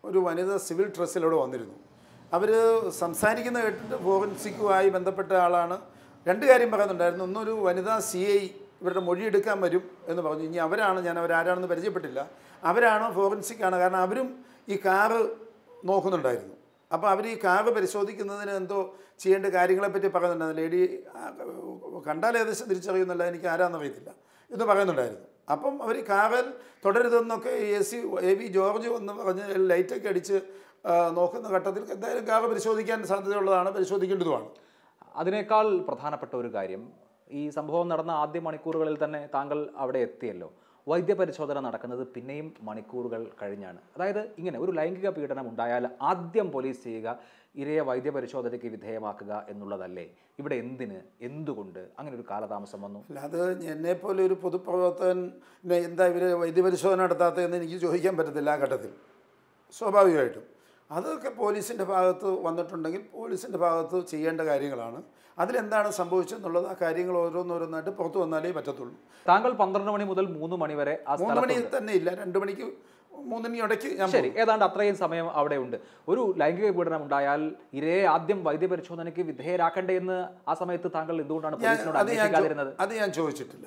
B: ഒരു വനിത സിവിൽ ഡ്രസ്സിലൂടെ വന്നിരുന്നു അവർ സംസാരിക്കുന്ന കേട്ടിട്ട് ഫോറൻസിക്കുമായി ബന്ധപ്പെട്ട ആളാണ് രണ്ട് കാര്യം പറയുന്നുണ്ടായിരുന്നു ഒന്നൊരു വനിതാ സി ഐ ഇവരുടെ മൊഴിയെടുക്കാൻ വരും എന്ന് പറഞ്ഞു ഇനി അവരാണ് ഞാൻ അവരാരാണെന്ന് പരിചയപ്പെട്ടില്ല അവരാണോ ഫോറൻസിക് ആണ് കാരണം അവരും ഈ കാറ് നോക്കുന്നുണ്ടായിരുന്നു അപ്പോൾ അവർ ഈ കാറ് പരിശോധിക്കുന്നതിന് എന്തോ ചെയ്യേണ്ട കാര്യങ്ങളെപ്പറ്റി പറയുന്നുണ്ടായിരുന്നു ലേഡി ആ, കണ്ടാൽ ഏകദേശം തിരിച്ചറിയുന്നില്ല എനിക്ക് ആരാന്നറിയത്തില്ല എന്ന് പറയുന്നുണ്ടായിരുന്നു അപ്പം അവർ കാറിൽ തുടരുതെന്നൊക്കെ A C A V George എന്ന് പറഞ്ഞ് ലൈറ്റൊക്കെ അടിച്ച് ആ, നോക്കുന്ന ഘട്ടത്തിൽ എന്തായാലും കാറ് പരിശോധിക്കാൻ സാധ്യതയുള്ളതാണ് പരിശോധിക്കേണ്ടതുമാണ്
A: അതിനേക്കാൾ പ്രധാനപ്പെട്ട ഒരു കാര്യം ഈ സംഭവം നടന്ന ആദ്യ മണിക്കൂറുകളിൽ തന്നെ താങ്കൾ അവിടെ എത്തിയല്ലോ വൈദ്യപരിശോധന നടക്കുന്നത് പിന്നെയും മണിക്കൂറുകൾ കഴിഞ്ഞാണ് അതായത് ഇങ്ങനെ ഒരു ലൈംഗിക പീഡനം ഉണ്ടായാൽ ആദ്യം പോലീസ് ചെയ്യുക ഇരയെ വൈദ്യപരിശോധനയ്ക്ക് വിധേയമാക്കുക എന്നുള്ളതല്ലേ ഇവിടെ എന്തിന് എന്തുകൊണ്ട് അങ്ങനെ ഒരു കാലതാമസം വന്നു
B: അല്ല അത് എന്നെപ്പോലെ ഒരു പൊതുപ്രവർത്തകന് എന്താ ഇവർ വൈദ്യപരിശോധന നടത്താത്തതെന്ന് എനിക്ക് ചോദിക്കാൻ പറ്റത്തില്ല ആ ഘട്ടത്തിൽ സ്വാഭാവികമായിട്ടും അതൊക്കെ പോലീസിൻ്റെ ഭാഗത്ത് വന്നിട്ടുണ്ടെങ്കിൽ പോലീസിൻ്റെ ഭാഗത്ത് ചെയ്യേണ്ട കാര്യങ്ങളാണ് അതിലെന്താണ് സംഭവിച്ചതെന്നുള്ളത് ആ കാര്യങ്ങൾ ഓരോന്നോരോന്നായിട്ട് പുറത്തു വന്നാലേ പറ്റത്തുള്ളൂ
A: താങ്കൾ പന്ത്രണ്ട് മണി മുതൽ മൂന്ന് മണി വരെ ആ
B: മൂന്ന് മണി
A: സ്ഥലത്തുണ്ട്
B: തന്നെ ഇല്ല രണ്ട് മണിക്ക് മൂന്നിന് ഇടയ്ക്ക് ഞാൻ
A: ശരി ഏതാണ്ട് അത്രയും സമയം അവിടെ ഉണ്ട് ഒരു ലൈംഗിക പീഡനം ഉണ്ടായാൽ ഇരയെ ആദ്യം വൈദ്യപരിശോധനയ്ക്ക് വിധേയരാക്കണ്ടേ എന്ന് ആ സമയത്ത് താങ്കൾ എന്തുകൊണ്ടാണ്
B: ഞാൻ
A: പോലീസിനോട്
B: അത് ഞാൻ ചോ-
A: അന്വേഷിക്കാതിരുന്നത്
B: അത് ഞാൻ ചോദിച്ചിട്ടില്ല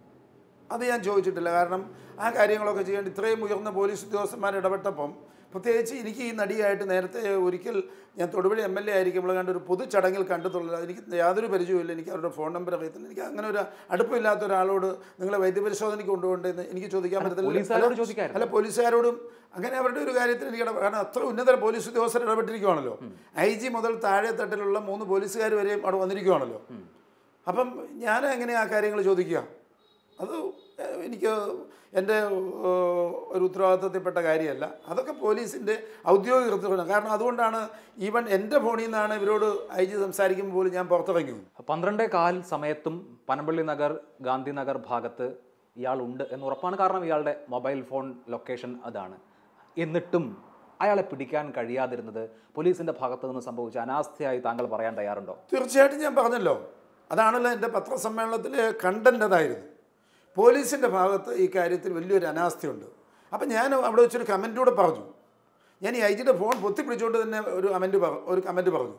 B: അത് ഞാൻ ചോദിച്ചിട്ടില്ല കാരണം ആ കാര്യങ്ങളൊക്കെ ചെയ്യേണ്ട ഇത്രയും ഉയർന്ന പോലീസ് ഉദ്യോഗസ്ഥന്മാർ ഇടപെട്ടപ്പം പ്രത്യേകിച്ച് എനിക്ക് ഈ നടിയായിട്ട് നേരത്തെ ഒരിക്കൽ ഞാൻ തൊടുപുഴ എം എൽ എ ആയിരിക്കുമ്പോൾ കണ്ട ഒരു പൊതു ചടങ്ങിൽ കണ്ടിട്ടുള്ളത് എനിക്ക് യാതൊരു പരിചയവുമില്ല എനിക്ക് അവരുടെ ഫോൺ നമ്പർ അറിയത്തില്ല എനിക്ക് അങ്ങനെ ഒരു അടുപ്പമില്ലാത്ത ഒരാളോട് നിങ്ങളെ വൈദ്യപരിശോധനയ്ക്ക് കൊണ്ടുപോകേണ്ടതെന്ന് എനിക്ക് ചോദിക്കാൻ പറ്റത്തില്ല
A: പോലീസുകാരോട്
B: അല്ല,
A: ചോദിക്കാമായിരുന്നു.
B: അല്ല പോലീസുകാരോടും അങ്ങനെ അവരുടെ ഒരു കാര്യത്തിൽ എനിക്ക് ഇടപെ- കാരണം അത്ര ഉന്നത പോലീസ് ഉദ്യോഗസ്ഥർ ഇടപെട്ടിരിക്കുവാണല്ലോ ഐ ജി മുതൽ താഴെ തട്ടിലുള്ള മൂന്ന് പോലീസുകാർ വരെയും അവിടെ വന്നിരിക്കുവാണല്ലോ അപ്പം ഞാൻ എങ്ങനെ ആ കാര്യങ്ങൾ ചോദിക്കുക അത് ഏഹ്, എനിക്ക് എൻ്റെ ഏഹ്, ഒരു ഉത്തരവാദിത്തത്തിൽപ്പെട്ട കാര്യമല്ല അതൊക്കെ പോലീസിൻ്റെ ഔദ്യോഗിക കൃത്യമാണ് കാരണം അതുകൊണ്ടാണ് ഈവൻ എൻ്റെ ഫോണിൽ നിന്നാണ് ഇവരോട് ഐ ജി സംസാരിക്കുമ്പോൾ പോലും ഞാൻ പുറത്തിറങ്ങി
A: പന്ത്രണ്ടേ കാൽ സമയത്തും പനമ്പള്ളി നഗർ ഗാന്ധിനഗർ ഭാഗത്ത് ഇയാൾ ഉണ്ട് എന്ന് ഉറപ്പാണ് കാരണം ഇയാളുടെ മൊബൈൽ ഫോൺ ലൊക്കേഷൻ അതാണ് എന്നിട്ടും അയാളെ പിടിക്കാൻ കഴിയാതിരുന്നത് പോലീസിന്റെ ഭാഗത്ത് നിന്ന് സംഭവിച്ച അനാസ്ഥയായി താങ്കൾ പറയാൻ തയ്യാറുണ്ടോ
B: തീർച്ചയായിട്ടും ഞാൻ പറഞ്ഞല്ലോ അതാണല്ലോ എൻ്റെ പത്രസമ്മേളനത്തിലെ കണ്ടന്റ് അതായിരുന്നു പോലീസിൻ്റെ ഭാഗത്ത് ഈ കാര്യത്തിൽ വലിയൊരു അനാസ്ഥയുണ്ട് അപ്പം ഞാൻ അവിടെ വെച്ചൊരു കമൻ്റ് കൂടെ പറഞ്ഞു ഞാൻ ഈ ഐ ജിയുടെ ഫോൺ പൊത്തിപ്പിടിച്ചുകൊണ്ട് തന്നെ ഒരു കമൻറ്റ് പറ ഒരു കമൻറ്റ് പറഞ്ഞു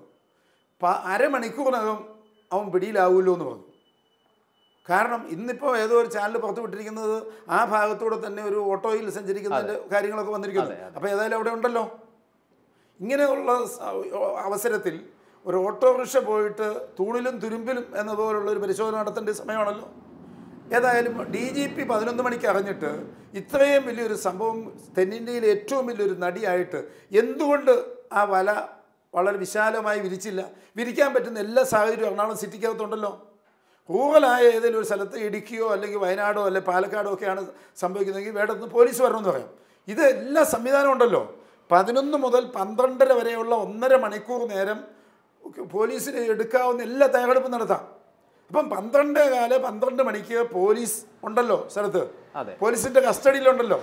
B: പ- അരമണിക്കൂറിനകം അവൻ പിടിയിലാവുമല്ലോ എന്ന് പറഞ്ഞു കാരണം ഇന്നിപ്പോൾ ഏതോ ഒരു ചാനൽ പുറത്തു വിട്ടിരിക്കുന്നത് ആ ഭാഗത്തൂടെ തന്നെ ഒരു ഓട്ടോയിൽ സഞ്ചരിക്കുന്നതിൻ്റെ കാര്യങ്ങളൊക്കെ വന്നിരിക്കുന്നു അപ്പോൾ ഏതായാലും അവിടെ ഉണ്ടല്ലോ ഇങ്ങനെയുള്ള സ- അവസരത്തിൽ ഒരു ഓട്ടോറിക്ഷ പോയിട്ട് തൂണിലും തുരുമ്പിലും എന്ന പോലുള്ള ഒരു പരിശോധന നടത്തേണ്ട സമയമാണല്ലോ ഏതായാലും ഡി ജി പി പതിനൊന്ന് മണിക്ക് അറിഞ്ഞിട്ട് ഇത്രയും വലിയൊരു സംഭവം തെന്നിന്ത്യയിലെ ഏറ്റവും വലിയൊരു നടിയായിട്ട് എന്തുകൊണ്ട് ആ വല വളരെ വിശാലമായി വിരിച്ചില്ല വിരിക്കാൻ പറ്റുന്ന എല്ലാ സാഹചര്യവും എറണാകുളം സിറ്റിക്കകത്തുണ്ടല്ലോ റൂറലായ ഏതെങ്കിലും ഒരു സ്ഥലത്ത് ഇടുക്കിയോ അല്ലെങ്കിൽ വയനാടോ അല്ലെങ്കിൽ പാലക്കാടോ ഒക്കെയാണ് സംഭവിക്കുന്നതെങ്കിൽ വേണ്ടത് പോലീസ് വരണമെന്ന് പറയാം ഇത് എല്ലാ സംവിധാനം ഉണ്ടല്ലോ പതിനൊന്ന് മുതൽ പന്ത്രണ്ടര വരെയുള്ള ഒന്നര മണിക്കൂർ നേരം പോലീസിന് എടുക്കാവുന്ന എല്ലാ തയ്യാറെടുപ്പും നടത്താം അപ്പം പന്ത്രണ്ടേ കാല് പന്ത്രണ്ട് മണിക്ക് പോലീസ് ഉണ്ടല്ലോ സ്ഥലത്ത്
A: അതെ
B: പോലീസിൻ്റെ കസ്റ്റഡിയിലുണ്ടല്ലോ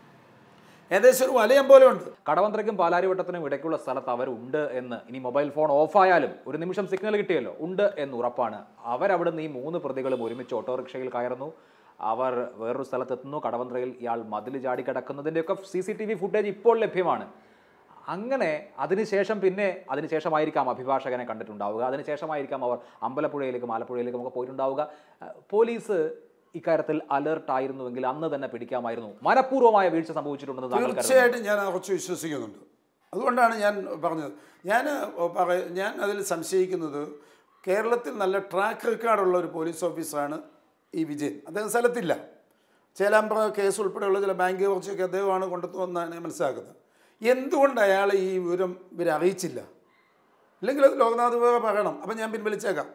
B: ഏകദേശം ഒരു വലയം പോലെ ഉണ്ട്
A: കടവന്ത്രയ്ക്കും പാലാരിവട്ടത്തിനും ഇടയ്ക്കുള്ള സ്ഥലത്ത് അവരുണ്ട് എന്ന് ഇനി മൊബൈൽ ഫോൺ ഓഫായാലും ഒരു നിമിഷം സിഗ്നൽ കിട്ടിയല്ലോ ഉണ്ട് എന്ന് ഉറപ്പാണ് അവരവിടുന്ന് ഈ മൂന്ന് പ്രതികളും ഒരുമിച്ച് ഓട്ടോറിക്ഷയിൽ കയറുന്നു അവർ വേറൊരു സ്ഥലത്തെത്തുന്നു കടവന്ത്രയിൽ ഇയാൾ മതിൽ ചാടി കിടക്കുന്നതിൻ്റെയൊക്കെ C C T V footage ഇപ്പോൾ ലഭ്യമാണ് അങ്ങനെ അതിനുശേഷം പിന്നെ അതിനുശേഷമായിരിക്കാം അഭിഭാഷകനെ കണ്ടിട്ടുണ്ടാവുക അതിനുശേഷമായിരിക്കാം അവർ അമ്പലപ്പുഴയിലേക്കും ആലപ്പുഴയിലേക്കും ഒക്കെ പോയിട്ടുണ്ടാവുക അഹ് പോലീസ് ഇക്കാര്യത്തിൽ അലേർട്ട് ആയിരുന്നുവെങ്കിൽ അന്ന് തന്നെ പിടിക്കാമായിരുന്നു മനഃപൂർവ്വമായ വീഴ്ച സംഭവിച്ചിട്ടുണ്ടെന്ന് താങ്കൾ കരുതുന്നു
B: തീർച്ചയായിട്ടും ഞാൻ ഉറച്ചു വിശ്വസിക്കുന്നുണ്ട് അതുകൊണ്ടാണ് ഞാൻ പറഞ്ഞത് ഞാൻ പറ ഞാൻ അതിൽ സംശയിക്കുന്നത് കേരളത്തിൽ നല്ല ട്രാക്ക് റെക്കോർഡുള്ള ഒരു പോലീസ് ഓഫീസറാണ് ഈ വിജയൻ അദ്ദേഹം സ്ഥലത്തില്ല ചേലാമ്പ്ര കേസ് ഉൾപ്പെടെയുള്ള ചില ബാങ്ക് കുറച്ചൊക്കെ അദ്ദേഹമാണ് കൊണ്ടെത്തുമെന്നാണ് ഞാൻ മനസ്സിലാക്കുന്നത് എന്തുകൊണ്ട് അയാൾ ഈ വിവരം ഇവരെ അറിയിച്ചില്ല അല്ലെങ്കിൽ അത് ലോകനാഥ് വേറെ പറയണം അപ്പം ഞാൻ പിൻവലിച്ചേക്കാം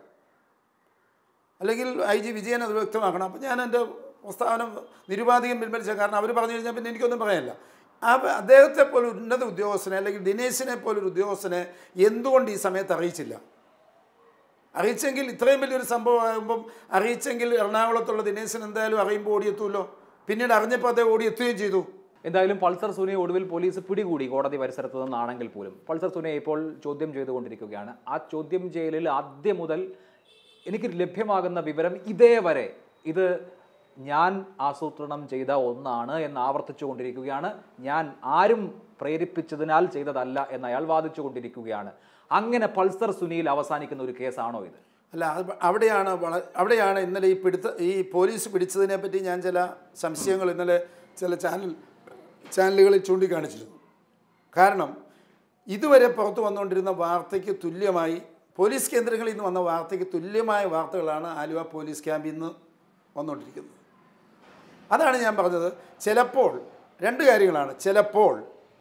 B: അല്ലെങ്കിൽ ഐ ജി വിജയൻ അത് വ്യക്തമാക്കണം അപ്പം ഞാൻ എൻ്റെ പ്രസ്താവന നിരുപാധികം പിൻവലിച്ച കാരണം അവർ പറഞ്ഞു കഴിഞ്ഞാൽ പിന്നെ എനിക്കൊന്നും പറയാനില്ല ആ അദ്ദേഹത്തെ പോലെ ഒരു ഉന്നത ഉദ്യോഗസ്ഥനെ അല്ലെങ്കിൽ ദിനേശിനെ പോലൊരു ഉദ്യോഗസ്ഥനെ എന്തുകൊണ്ട് ഈ സമയത്ത് അറിയിച്ചില്ല അറിയിച്ചെങ്കിൽ ഇത്രയും വലിയൊരു സംഭവമാകുമ്പം അറിയിച്ചെങ്കിൽ എറണാകുളത്തുള്ള ദിനേശൻ എന്തായാലും അറിയുമ്പോൾ ഓടിയെത്തുമല്ലോ പിന്നീട് അറിഞ്ഞപ്പോൾ അദ്ദേഹം ഓടിയെത്തുകയും ചെയ്തു
A: എന്തായാലും പൾസർ സുനിയെ ഒടുവിൽ പോലീസ് പിടികൂടി കോടതി പരിസരത്ത് നിന്നാണെങ്കിൽ പോലും പൾസർ സുനിയെ ഇപ്പോൾ ചോദ്യം ചെയ്തുകൊണ്ടിരിക്കുകയാണ് ആ ചോദ്യം ചെയ്യലിൽ ആദ്യം മുതൽ എനിക്ക് ലഭ്യമാകുന്ന വിവരം ഇതേ വരെ ഇത് ഞാൻ ആസൂത്രണം ചെയ്ത ഒന്നാണ് എന്ന് ആവർത്തിച്ചു കൊണ്ടിരിക്കുകയാണ് ഞാൻ ആരും പ്രേരിപ്പിച്ചതിനാൽ ചെയ്തതല്ല എന്ന് അയാൾ വാദിച്ചു കൊണ്ടിരിക്കുകയാണ് അങ്ങനെ പൾസർ സുനിയിൽ അവസാനിക്കുന്ന ഒരു കേസാണോ ഇത്
B: അല്ല അത് അവിടെയാണ് വള അവിടെയാണ് ഇന്നലെ ഈ പിടുത്ത ഈ പോലീസ് പിടിച്ചതിനെ പറ്റി ഞാൻ ചില സംശയങ്ങൾ ഇന്നലെ ചില ചാനൽ ചാനലുകളിൽ ചൂണ്ടിക്കാണിച്ചിരുന്നു കാരണം ഇതുവരെ പുറത്തു വന്നുകൊണ്ടിരുന്ന വാർത്തയ്ക്ക് തുല്യമായി പോലീസ് കേന്ദ്രങ്ങളിൽ നിന്ന് വന്ന വാർത്തയ്ക്ക് തുല്യമായ വാർത്തകളാണ് ആലുവ പോലീസ് ക്യാമ്പിൽ നിന്ന് വന്നുകൊണ്ടിരിക്കുന്നത് അതാണ് ഞാൻ പറഞ്ഞത് ചിലപ്പോൾ രണ്ട് കാര്യങ്ങളാണ് ചിലപ്പോൾ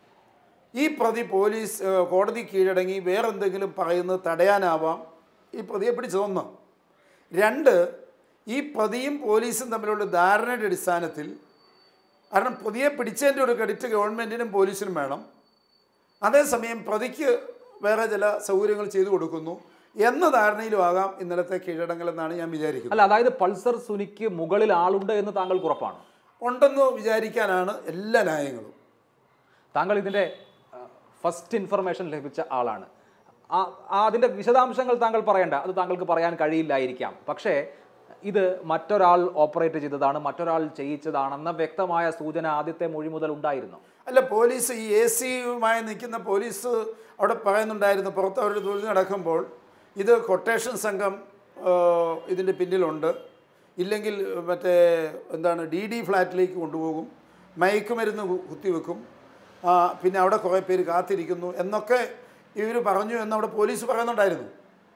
B: ഈ പ്രതി പോലീസ് ഏഹ്, കോടതി കീഴടങ്ങി വേറെന്തെങ്കിലും പറയുന്നത് തടയാനാവാം ഈ പ്രതിയെ പിടിച്ചതൊന്ന് രണ്ട് ഈ പ്രതിയും പോലീസും തമ്മിലുള്ള ധാരണയുടെ അടിസ്ഥാനത്തിൽ കാരണം പ്രതിയെ പിടിച്ചതിൻ്റെ ഒരു ക്രെഡിറ്റ് ഗവൺമെൻറ്റിനും പോലീസിനും വേണം അതേസമയം പ്രതിക്ക് വേറെ ചില സൗകര്യങ്ങൾ ചെയ്തു കൊടുക്കുന്നു എന്ന ധാരണയിലും ആകാം ഇന്നലത്തെ കീഴടങ്ങലെന്നാണ് ഞാൻ വിചാരിക്കുന്നത്
A: അല്ല അതായത് പൾസർ സുനിക്ക് മുകളിൽ ആളുണ്ട് എന്ന് താങ്കൾക്ക് ഉറപ്പാണ്
B: ഉണ്ടെന്ന് വിചാരിക്കാനാണ് എല്ലാ ന്യായങ്ങളും
A: താങ്കൾ ഇതിൻ്റെ ഫസ്റ്റ് ഇൻഫർമേഷൻ ലഭിച്ച ആളാണ് ആ ആ അതിൻ്റെ വിശദാംശങ്ങൾ താങ്കൾ പറയണ്ട അത് താങ്കൾക്ക് പറയാൻ കഴിയില്ലായിരിക്കാം പക്ഷേ ഇത് മറ്റൊരാൾ ഓപ്പറേറ്റ് ചെയ്തതാണ് മറ്റൊരാൾ ചെയ്യിച്ചതാണെന്ന വ്യക്തമായ സൂചന ആദ്യത്തെ മൊഴി മുതൽ ഉണ്ടായിരുന്നു
B: അല്ല പോലീസ് ഈ എ സിയുമായി നിൽക്കുന്ന പോലീസ് അവിടെ പറയുന്നുണ്ടായിരുന്നു പുറത്ത് അവർ തൊഴിൽ നടക്കുമ്പോൾ ഇത് കൊട്ടേഷൻ സംഘം ആ, ഇതിൻ്റെ പിന്നിലുണ്ട് ഇല്ലെങ്കിൽ മറ്റേ എന്താണ് ഡി ഡി ഫ്ലാറ്റിലേക്ക് കൊണ്ടുപോകും മയക്കുമരുന്ന് കു- കുത്തിവെക്കും ആ, പിന്നെ അവിടെ കുറേ പേര് കാത്തിരിക്കുന്നു എന്നൊക്കെ ഇവർ പറഞ്ഞു എന്ന് അവിടെ പോലീസ് പറയുന്നുണ്ടായിരുന്നു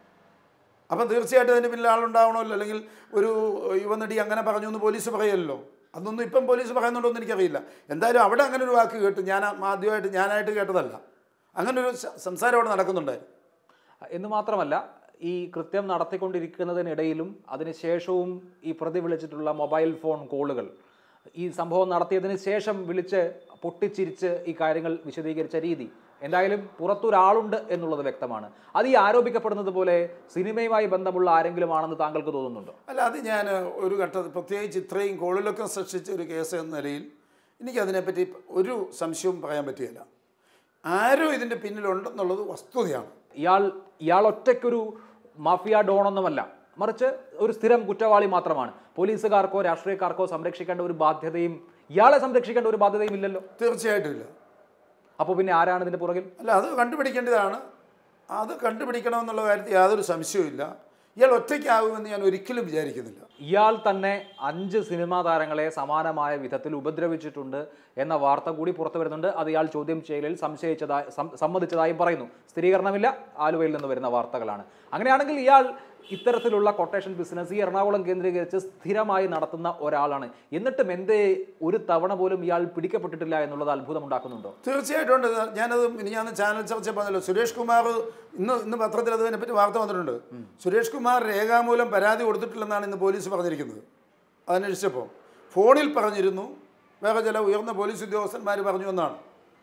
B: അപ്പം തീർച്ചയായിട്ടും അതിൻ്റെ പിന്നിൽ ആളുണ്ടാവണമല്ലോ അല്ലെങ്കിൽ ഒരു യുവനടി അങ്ങനെ പറഞ്ഞു എന്ന് പോലീസ് പറയല്ലോ അതൊന്നും ഇപ്പം പോലീസ് പറയുന്നുണ്ടോ എന്ന് എനിക്കറിയില്ല എന്തായാലും അവിടെ അങ്ങനെ ഒരു വാക്ക് കേട്ടു ഞാൻ ആദ്യമായിട്ട് ഞാനായിട്ട് കേട്ടതല്ല അങ്ങനെ ഒരു സ- സംസാരം അവിടെ നടക്കുന്നുണ്ടായിരുന്നു
A: എന്ന് മാത്രമല്ല ഈ കൃത്യം നടത്തിക്കൊണ്ടിരിക്കുന്നതിനിടയിലും അതിനുശേഷവും ഈ പ്രതി വിളിച്ചിട്ടുള്ള മൊബൈൽ ഫോൺ കോളുകൾ ഈ സംഭവം നടത്തിയതിന് ശേഷം വിളിച്ച് പൊട്ടിച്ചിരിച്ച് ഈ കാര്യങ്ങൾ വിശദീകരിച്ച രീതി എന്തായാലും പുറത്തൊരാളുണ്ട് എന്നുള്ളത് വ്യക്തമാണ് അത് ഈ ആരോപിക്കപ്പെടുന്നത് പോലെ സിനിമയുമായി ബന്ധമുള്ള ആരെങ്കിലും ആണെന്ന് താങ്കൾക്ക് തോന്നുന്നുണ്ടോ
B: അല്ല അത് ഞാൻ ഒരു ഘട്ടത്തിൽ പ്രത്യേകിച്ച് ഇത്രയും കോളിലൊക്കെ സൃഷ്ടിച്ച ഒരു കേസ് എന്ന നിലയിൽ എനിക്കതിനെപ്പറ്റി ഒരു സംശയവും പറയാൻ പറ്റുകയില്ല ആരോ ഇതിൻ്റെ പിന്നിലുണ്ടെന്നുള്ളത് വസ്തുതയാണ്
A: ഇയാൾ ഇയാൾ ഒറ്റയ്ക്കൊരു മാഫിയ ഡോണൊന്നുമല്ല മറിച്ച് ഒരു സ്ഥിരം കുറ്റവാളി മാത്രമാണ് പോലീസുകാർക്കോ രാഷ്ട്രീയക്കാർക്കോ സംരക്ഷിക്കേണ്ട ഒരു ബാധ്യതയും ഇയാളെ സംരക്ഷിക്കേണ്ട ഒരു ബാധ്യതയും ഇല്ലല്ലോ
B: തീർച്ചയായിട്ടും ഇല്ല
A: അപ്പോൾ പിന്നെ ആരാണ് ഇതിന്റെ പുറകിൽ
B: അല്ല അത് കണ്ടുപിടിക്കേണ്ടതാണ് അത് കണ്ടുപിടിക്കണമെന്നുള്ള കാര്യത്തിൽ യാതൊരു സംശയവുമില്ല ഇയാൾ ഒറ്റയ്ക്കാകുമെന്ന് ഞാൻ ഒരിക്കലും വിചാരിക്കുന്നില്ല
A: ഇയാൾ തന്നെ അഞ്ച് സിനിമാ താരങ്ങളെ സമാനമായ വിധത്തിൽ ഉപദ്രവിച്ചിട്ടുണ്ട് എന്ന വാർത്ത കൂടി പുറത്തു വരുന്നുണ്ട് അത് ഇയാൾ ചോദ്യം ചെയ്യലിൽ സംശയിച്ചതായി സം- സമ്മതിച്ചതായും പറയുന്നു സ്ഥിരീകരണമില്ല ആലുവയിൽ നിന്ന് വരുന്ന വാർത്തകളാണ് അങ്ങനെയാണെങ്കിൽ ഇയാൾ ഇത്തരത്തിലുള്ള കൊട്ടേഷൻ ബിസിനസ് ഈ എറണാകുളം കേന്ദ്രീകരിച്ച് സ്ഥിരമായി നടത്തുന്ന ഒരാളാണ് എന്നിട്ടും എന്തേ ഒരു തവണ പോലും ഇയാൾ പിടിക്കപ്പെട്ടിട്ടില്ല എന്നുള്ളത് അത്ഭുതമുണ്ടാക്കുന്നുണ്ടോ
B: തീർച്ചയായിട്ടും ഉണ്ട് ഞാനത് ഞാൻ ചാനൽ ചർച്ച പറഞ്ഞല്ലോ സുരേഷ് കുമാർ ഇന്ന് ഇന്ന് പത്രത്തിൽ അതിനെപ്പറ്റി വാർത്ത വന്നിട്ടുണ്ട് സുരേഷ് കുമാർ രേഖാമൂലം പരാതി കൊടുത്തിട്ടില്ലെന്നാണ് ഇന്ന് പോലീസ് പറഞ്ഞിരിക്കുന്നത് അതന്വേഷിച്ചപ്പോൾ ഫോണിൽ പറഞ്ഞിരുന്നു വേറെ ചില ഉയർന്ന പോലീസ് ഉദ്യോഗസ്ഥന്മാർ പറഞ്ഞു എന്നാണ്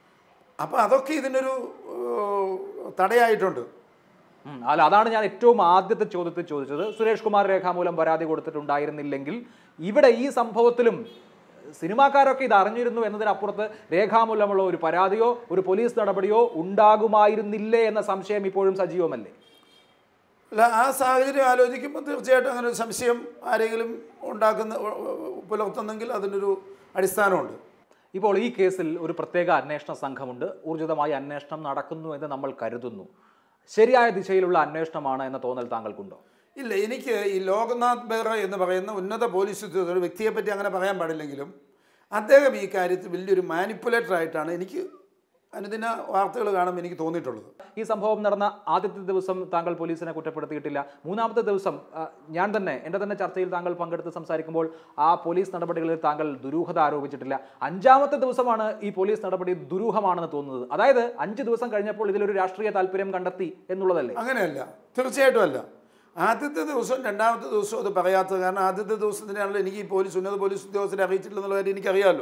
B: അപ്പോൾ അതൊക്കെ ഇതിനൊരു ഏഹ്, തടയായിട്ടുണ്ട്
A: ഉം, അല്ല അതാണ് ഞാൻ ഏറ്റവും ആദ്യത്തെ ചോദ്യത്തിൽ ചോദിച്ചത് സുരേഷ് കുമാർ രേഖാമൂലം പരാതി കൊടുത്തിട്ടുണ്ടായിരുന്നില്ലെങ്കിൽ ഇവിടെ ഈ സംഭവത്തിലും സിനിമാക്കാരൊക്കെ ഇത് അറിഞ്ഞിരുന്നു എന്നതിനപ്പുറത്ത് രേഖാമൂലമുള്ള ഒരു പരാതിയോ ഒരു പോലീസ് നടപടിയോ ഉണ്ടാകുമായിരുന്നില്ലേ എന്ന സംശയം ഇപ്പോഴും സജീവമല്ലേ
B: അല്ല ആ സാഹചര്യം ആലോചിക്കുമ്പോൾ തീർച്ചയായിട്ടും അങ്ങനെ ഒരു സംശയം ആരെങ്കിലും ഉണ്ടാക്കുന്ന ഉ- ഉ- പുലർത്തുന്നെങ്കിൽ അതിനൊരു അടിസ്ഥാനമുണ്ട്
A: ഇപ്പോൾ ഈ കേസിൽ ഒരു പ്രത്യേക അന്വേഷണ സംഘമുണ്ട് ഊർജിതമായി അന്വേഷണം നടക്കുന്നു എന്ന് നമ്മൾ കരുതുന്നു ശരിയായ ദിശയിലുള്ള അന്വേഷണമാണ് എന്ന തോന്നൽ താങ്കൾക്കുണ്ടോ
B: ഇല്ല എനിക്ക് ഈ ലോക്നാഥ് ബെഹ്റ എന്ന് പറയുന്ന ഉന്നത പോലീസ് ഉദ്യോഗസ്ഥർ ഒരു വ്യക്തിയെപ്പറ്റി അങ്ങനെ പറയാൻ പാടില്ലെങ്കിലും അദ്ദേഹം ഈ കാര്യത്തിൽ വലിയൊരു മാനിപ്പുലേറ്റർ ആയിട്ടാണ് എനിക്ക് അനുദിന വാർത്തകൾ കാണുമ്പോൾ എനിക്ക് തോന്നിയിട്ടുള്ളത്
A: ഈ സംഭവം നടന്ന ആദ്യത്തെ ദിവസം താങ്കൾ പോലീസിനെ കുറ്റപ്പെടുത്തിയിട്ടില്ല മൂന്നാമത്തെ ദിവസം ആ, ഞാൻ തന്നെ എൻ്റെ തന്നെ ചർച്ചയിൽ താങ്കൾ പങ്കെടുത്ത് സംസാരിക്കുമ്പോൾ ആ പോലീസ് നടപടികളിൽ താങ്കൾ ദുരൂഹത ആരോപിച്ചിട്ടില്ല അഞ്ചാമത്തെ ദിവസമാണ് ഈ പോലീസ് നടപടി ദുരൂഹമാണെന്ന് തോന്നുന്നത് അതായത് അഞ്ച് ദിവസം കഴിഞ്ഞപ്പോൾ ഇതിലൊരു രാഷ്ട്രീയ താല്പര്യം കണ്ടെത്തി എന്നുള്ളതല്ലേ
B: അങ്ങനെയല്ല തീർച്ചയായിട്ടും അല്ല ആദ്യത്തെ ദിവസവും രണ്ടാമത്തെ ദിവസവും അത് പറയാത്തത് കാരണം ആദ്യത്തെ ദിവസത്തിനാണല്ലോ എനിക്ക് ഈ പോലീസ് ഉന്നത പോലീസ് ഉദ്യോഗസ്ഥരെ അറിയിച്ചിട്ടില്ലെന്നുള്ള കാര്യം എനിക്കറിയാമല്ലോ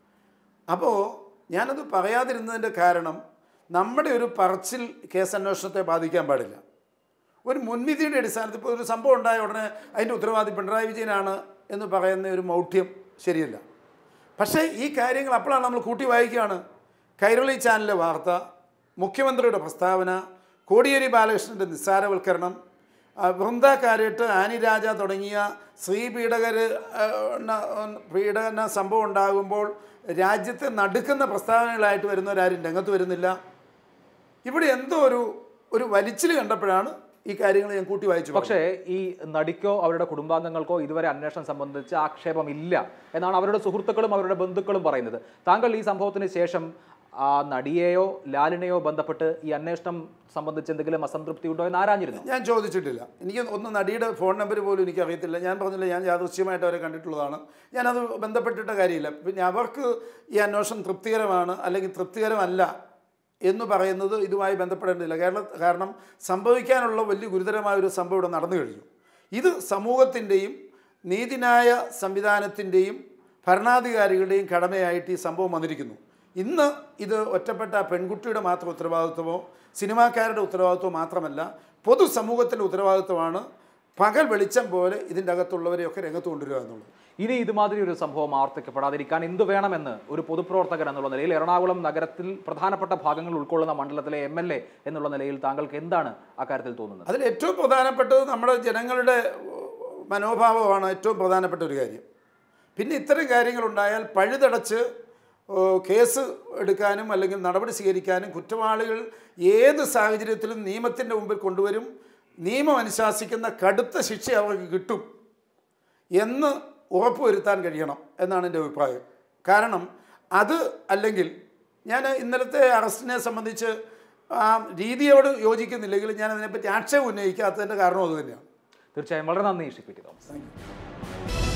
B: അപ്പോൾ ഞാനത് പറയാതിരുന്നതിൻ്റെ കാരണം നമ്മുടെ ഒരു പറച്ചിൽ കേസന്വേഷണത്തെ ബാധിക്കാൻ പാടില്ല ഒരു മുൻവിധിയുടെ അടിസ്ഥാനത്തിൽ ഇപ്പോൾ ഒരു സംഭവം ഉണ്ടായ ഉടനെ അതിൻ്റെ ഉത്തരവാദി പിണറായി വിജയനാണ് എന്ന് പറയുന്ന ഒരു മൗഢ്യം ശരിയല്ല പക്ഷേ ഈ കാര്യങ്ങൾ അപ്പോഴാണ് നമ്മൾ കൂട്ടി വായിക്കുകയാണ് കൈരളി ചാനലിലെ വാർത്ത മുഖ്യമന്ത്രിയുടെ പ്രസ്താവന കോടിയേരി ബാലകൃഷ്ണൻ്റെ നിസ്സാരവൽക്കരണം ആ, വൃന്ദ കാരട്ട് ആനി രാജ തുടങ്ങിയ സ്ത്രീ പീഡകർ പീഡന സംഭവം ഉണ്ടാകുമ്പോൾ രാജ്യത്തെ നടുക്കുന്ന പ്രസ്താവനകളായിട്ട് വരുന്നവരാരും രംഗത്ത് വരുന്നില്ല ഇവിടെ എന്തോ ഒരു ഒരു വലിച്ചിൽ കണ്ടപ്പോഴാണ് ഈ കാര്യങ്ങൾ ഞാൻ കൂട്ടി വായിച്ചു
A: പക്ഷേ ഈ നടിക്കോ അവരുടെ കുടുംബാംഗങ്ങൾക്കോ ഇതുവരെ അന്വേഷണം സംബന്ധിച്ച് ആക്ഷേപമില്ല എന്നാണ് അവരുടെ സുഹൃത്തുക്കളും അവരുടെ ബന്ധുക്കളും പറയുന്നത് താങ്കൾ ഈ സംഭവത്തിന് ശേഷം ആ നടിയെയോ ലാലിനെയോ ബന്ധപ്പെട്ട് ഈ അന്വേഷണം സംബന്ധിച്ച് എന്തെങ്കിലും അസംതൃപ്തി ഉണ്ടോ എന്ന് ആരാഞ്ഞിരുന്നു
B: ഞാൻ ചോദിച്ചിട്ടില്ല എനിക്ക് ഒന്ന് നടിയുടെ ഫോൺ നമ്പർ പോലും എനിക്ക് അറിയത്തില്ല ഞാൻ പറഞ്ഞില്ല ഞാൻ യാദൃശ്യമായിട്ട് അവരെ കണ്ടിട്ടുള്ളതാണ് ഞാനത് ബന്ധപ്പെട്ടിട്ട കാര്യമില്ല പിന്നെ അവർക്ക് ഈ അന്വേഷണം തൃപ്തികരമാണ് അല്ലെങ്കിൽ തൃപ്തികരമല്ല എന്ന് പറയുന്നത് ഇതുമായി ബന്ധപ്പെടേണ്ടതില്ല കാരണം കാരണം സംഭവിക്കാനുള്ള വലിയ ഗുരുതരമായ ഒരു സംഭവം ഇവിടെ നടന്നു കഴിഞ്ഞു ഇത് സമൂഹത്തിൻ്റെയും നീതിന്യായ സംവിധാനത്തിൻ്റെയും ഭരണാധികാരികളുടെയും കടമയായിട്ട് ഈ സംഭവം വന്നിരിക്കുന്നു ഇന്ന് ഇത് ഒറ്റപ്പെട്ട പെൺകുട്ടിയുടെ മാത്രം ഉത്തരവാദിത്വമോ സിനിമാക്കാരുടെ ഉത്തരവാദിത്വമോ മാത്രമല്ല പൊതുസമൂഹത്തിൻ്റെ ഉത്തരവാദിത്വമാണ് പകൽ വെളിച്ചം പോലെ ഇതിൻ്റെ അകത്തുള്ളവരെയൊക്കെ രംഗത്ത് കൊണ്ടുവരിക എന്നുള്ളത്
A: ഇനി ഇതുമാതിരി ഒരു സംഭവം ആവർത്തിക്കപ്പെടാതിരിക്കാൻ എന്തു വേണമെന്ന് ഒരു പൊതുപ്രവർത്തകൻ എന്നുള്ള നിലയിൽ എറണാകുളം നഗരത്തിൽ പ്രധാനപ്പെട്ട ഭാഗങ്ങൾ ഉൾക്കൊള്ളുന്ന മണ്ഡലത്തിലെ എം എൽ എ എന്നുള്ള നിലയിൽ താങ്കൾക്ക് എന്താണ് അക്കാര്യത്തിൽ തോന്നുന്നത്
B: അതിൽ ഏറ്റവും പ്രധാനപ്പെട്ടത് നമ്മുടെ ജനങ്ങളുടെ മനോഭാവമാണ് ഏറ്റവും പ്രധാനപ്പെട്ട ഒരു കാര്യം പിന്നെ ഇത്തരം കാര്യങ്ങളുണ്ടായാൽ പഴുതടച്ച് ഓ, കേസ് എടുക്കാനും അല്ലെങ്കിൽ നടപടി സ്വീകരിക്കാനും കുറ്റവാളികൾ ഏത് സാഹചര്യത്തിലും നിയമത്തിൻ്റെ മുമ്പിൽ കൊണ്ടുവരും നിയമം അനുശാസിക്കുന്ന കടുത്ത ശിക്ഷ അവർക്ക് കിട്ടും എന്ന് ഉറപ്പുവരുത്താൻ കഴിയണം എന്നാണ് എൻ്റെ അഭിപ്രായം കാരണം അത് അല്ലെങ്കിൽ ഞാൻ ഇന്നലത്തെ അറസ്റ്റിനെ സംബന്ധിച്ച് ആ രീതിയോട് യോജിക്കുന്നില്ലെങ്കിൽ ഞാൻ അതിനെപ്പറ്റി ആക്ഷേപം ഉന്നയിക്കാത്തതിൻ്റെ കാരണം അതുതന്നെയാണ്
A: തീർച്ചയായും വളരെ നന്ദി ഷിപ്പിറ്റി തോമസ്
B: താങ്ക് യു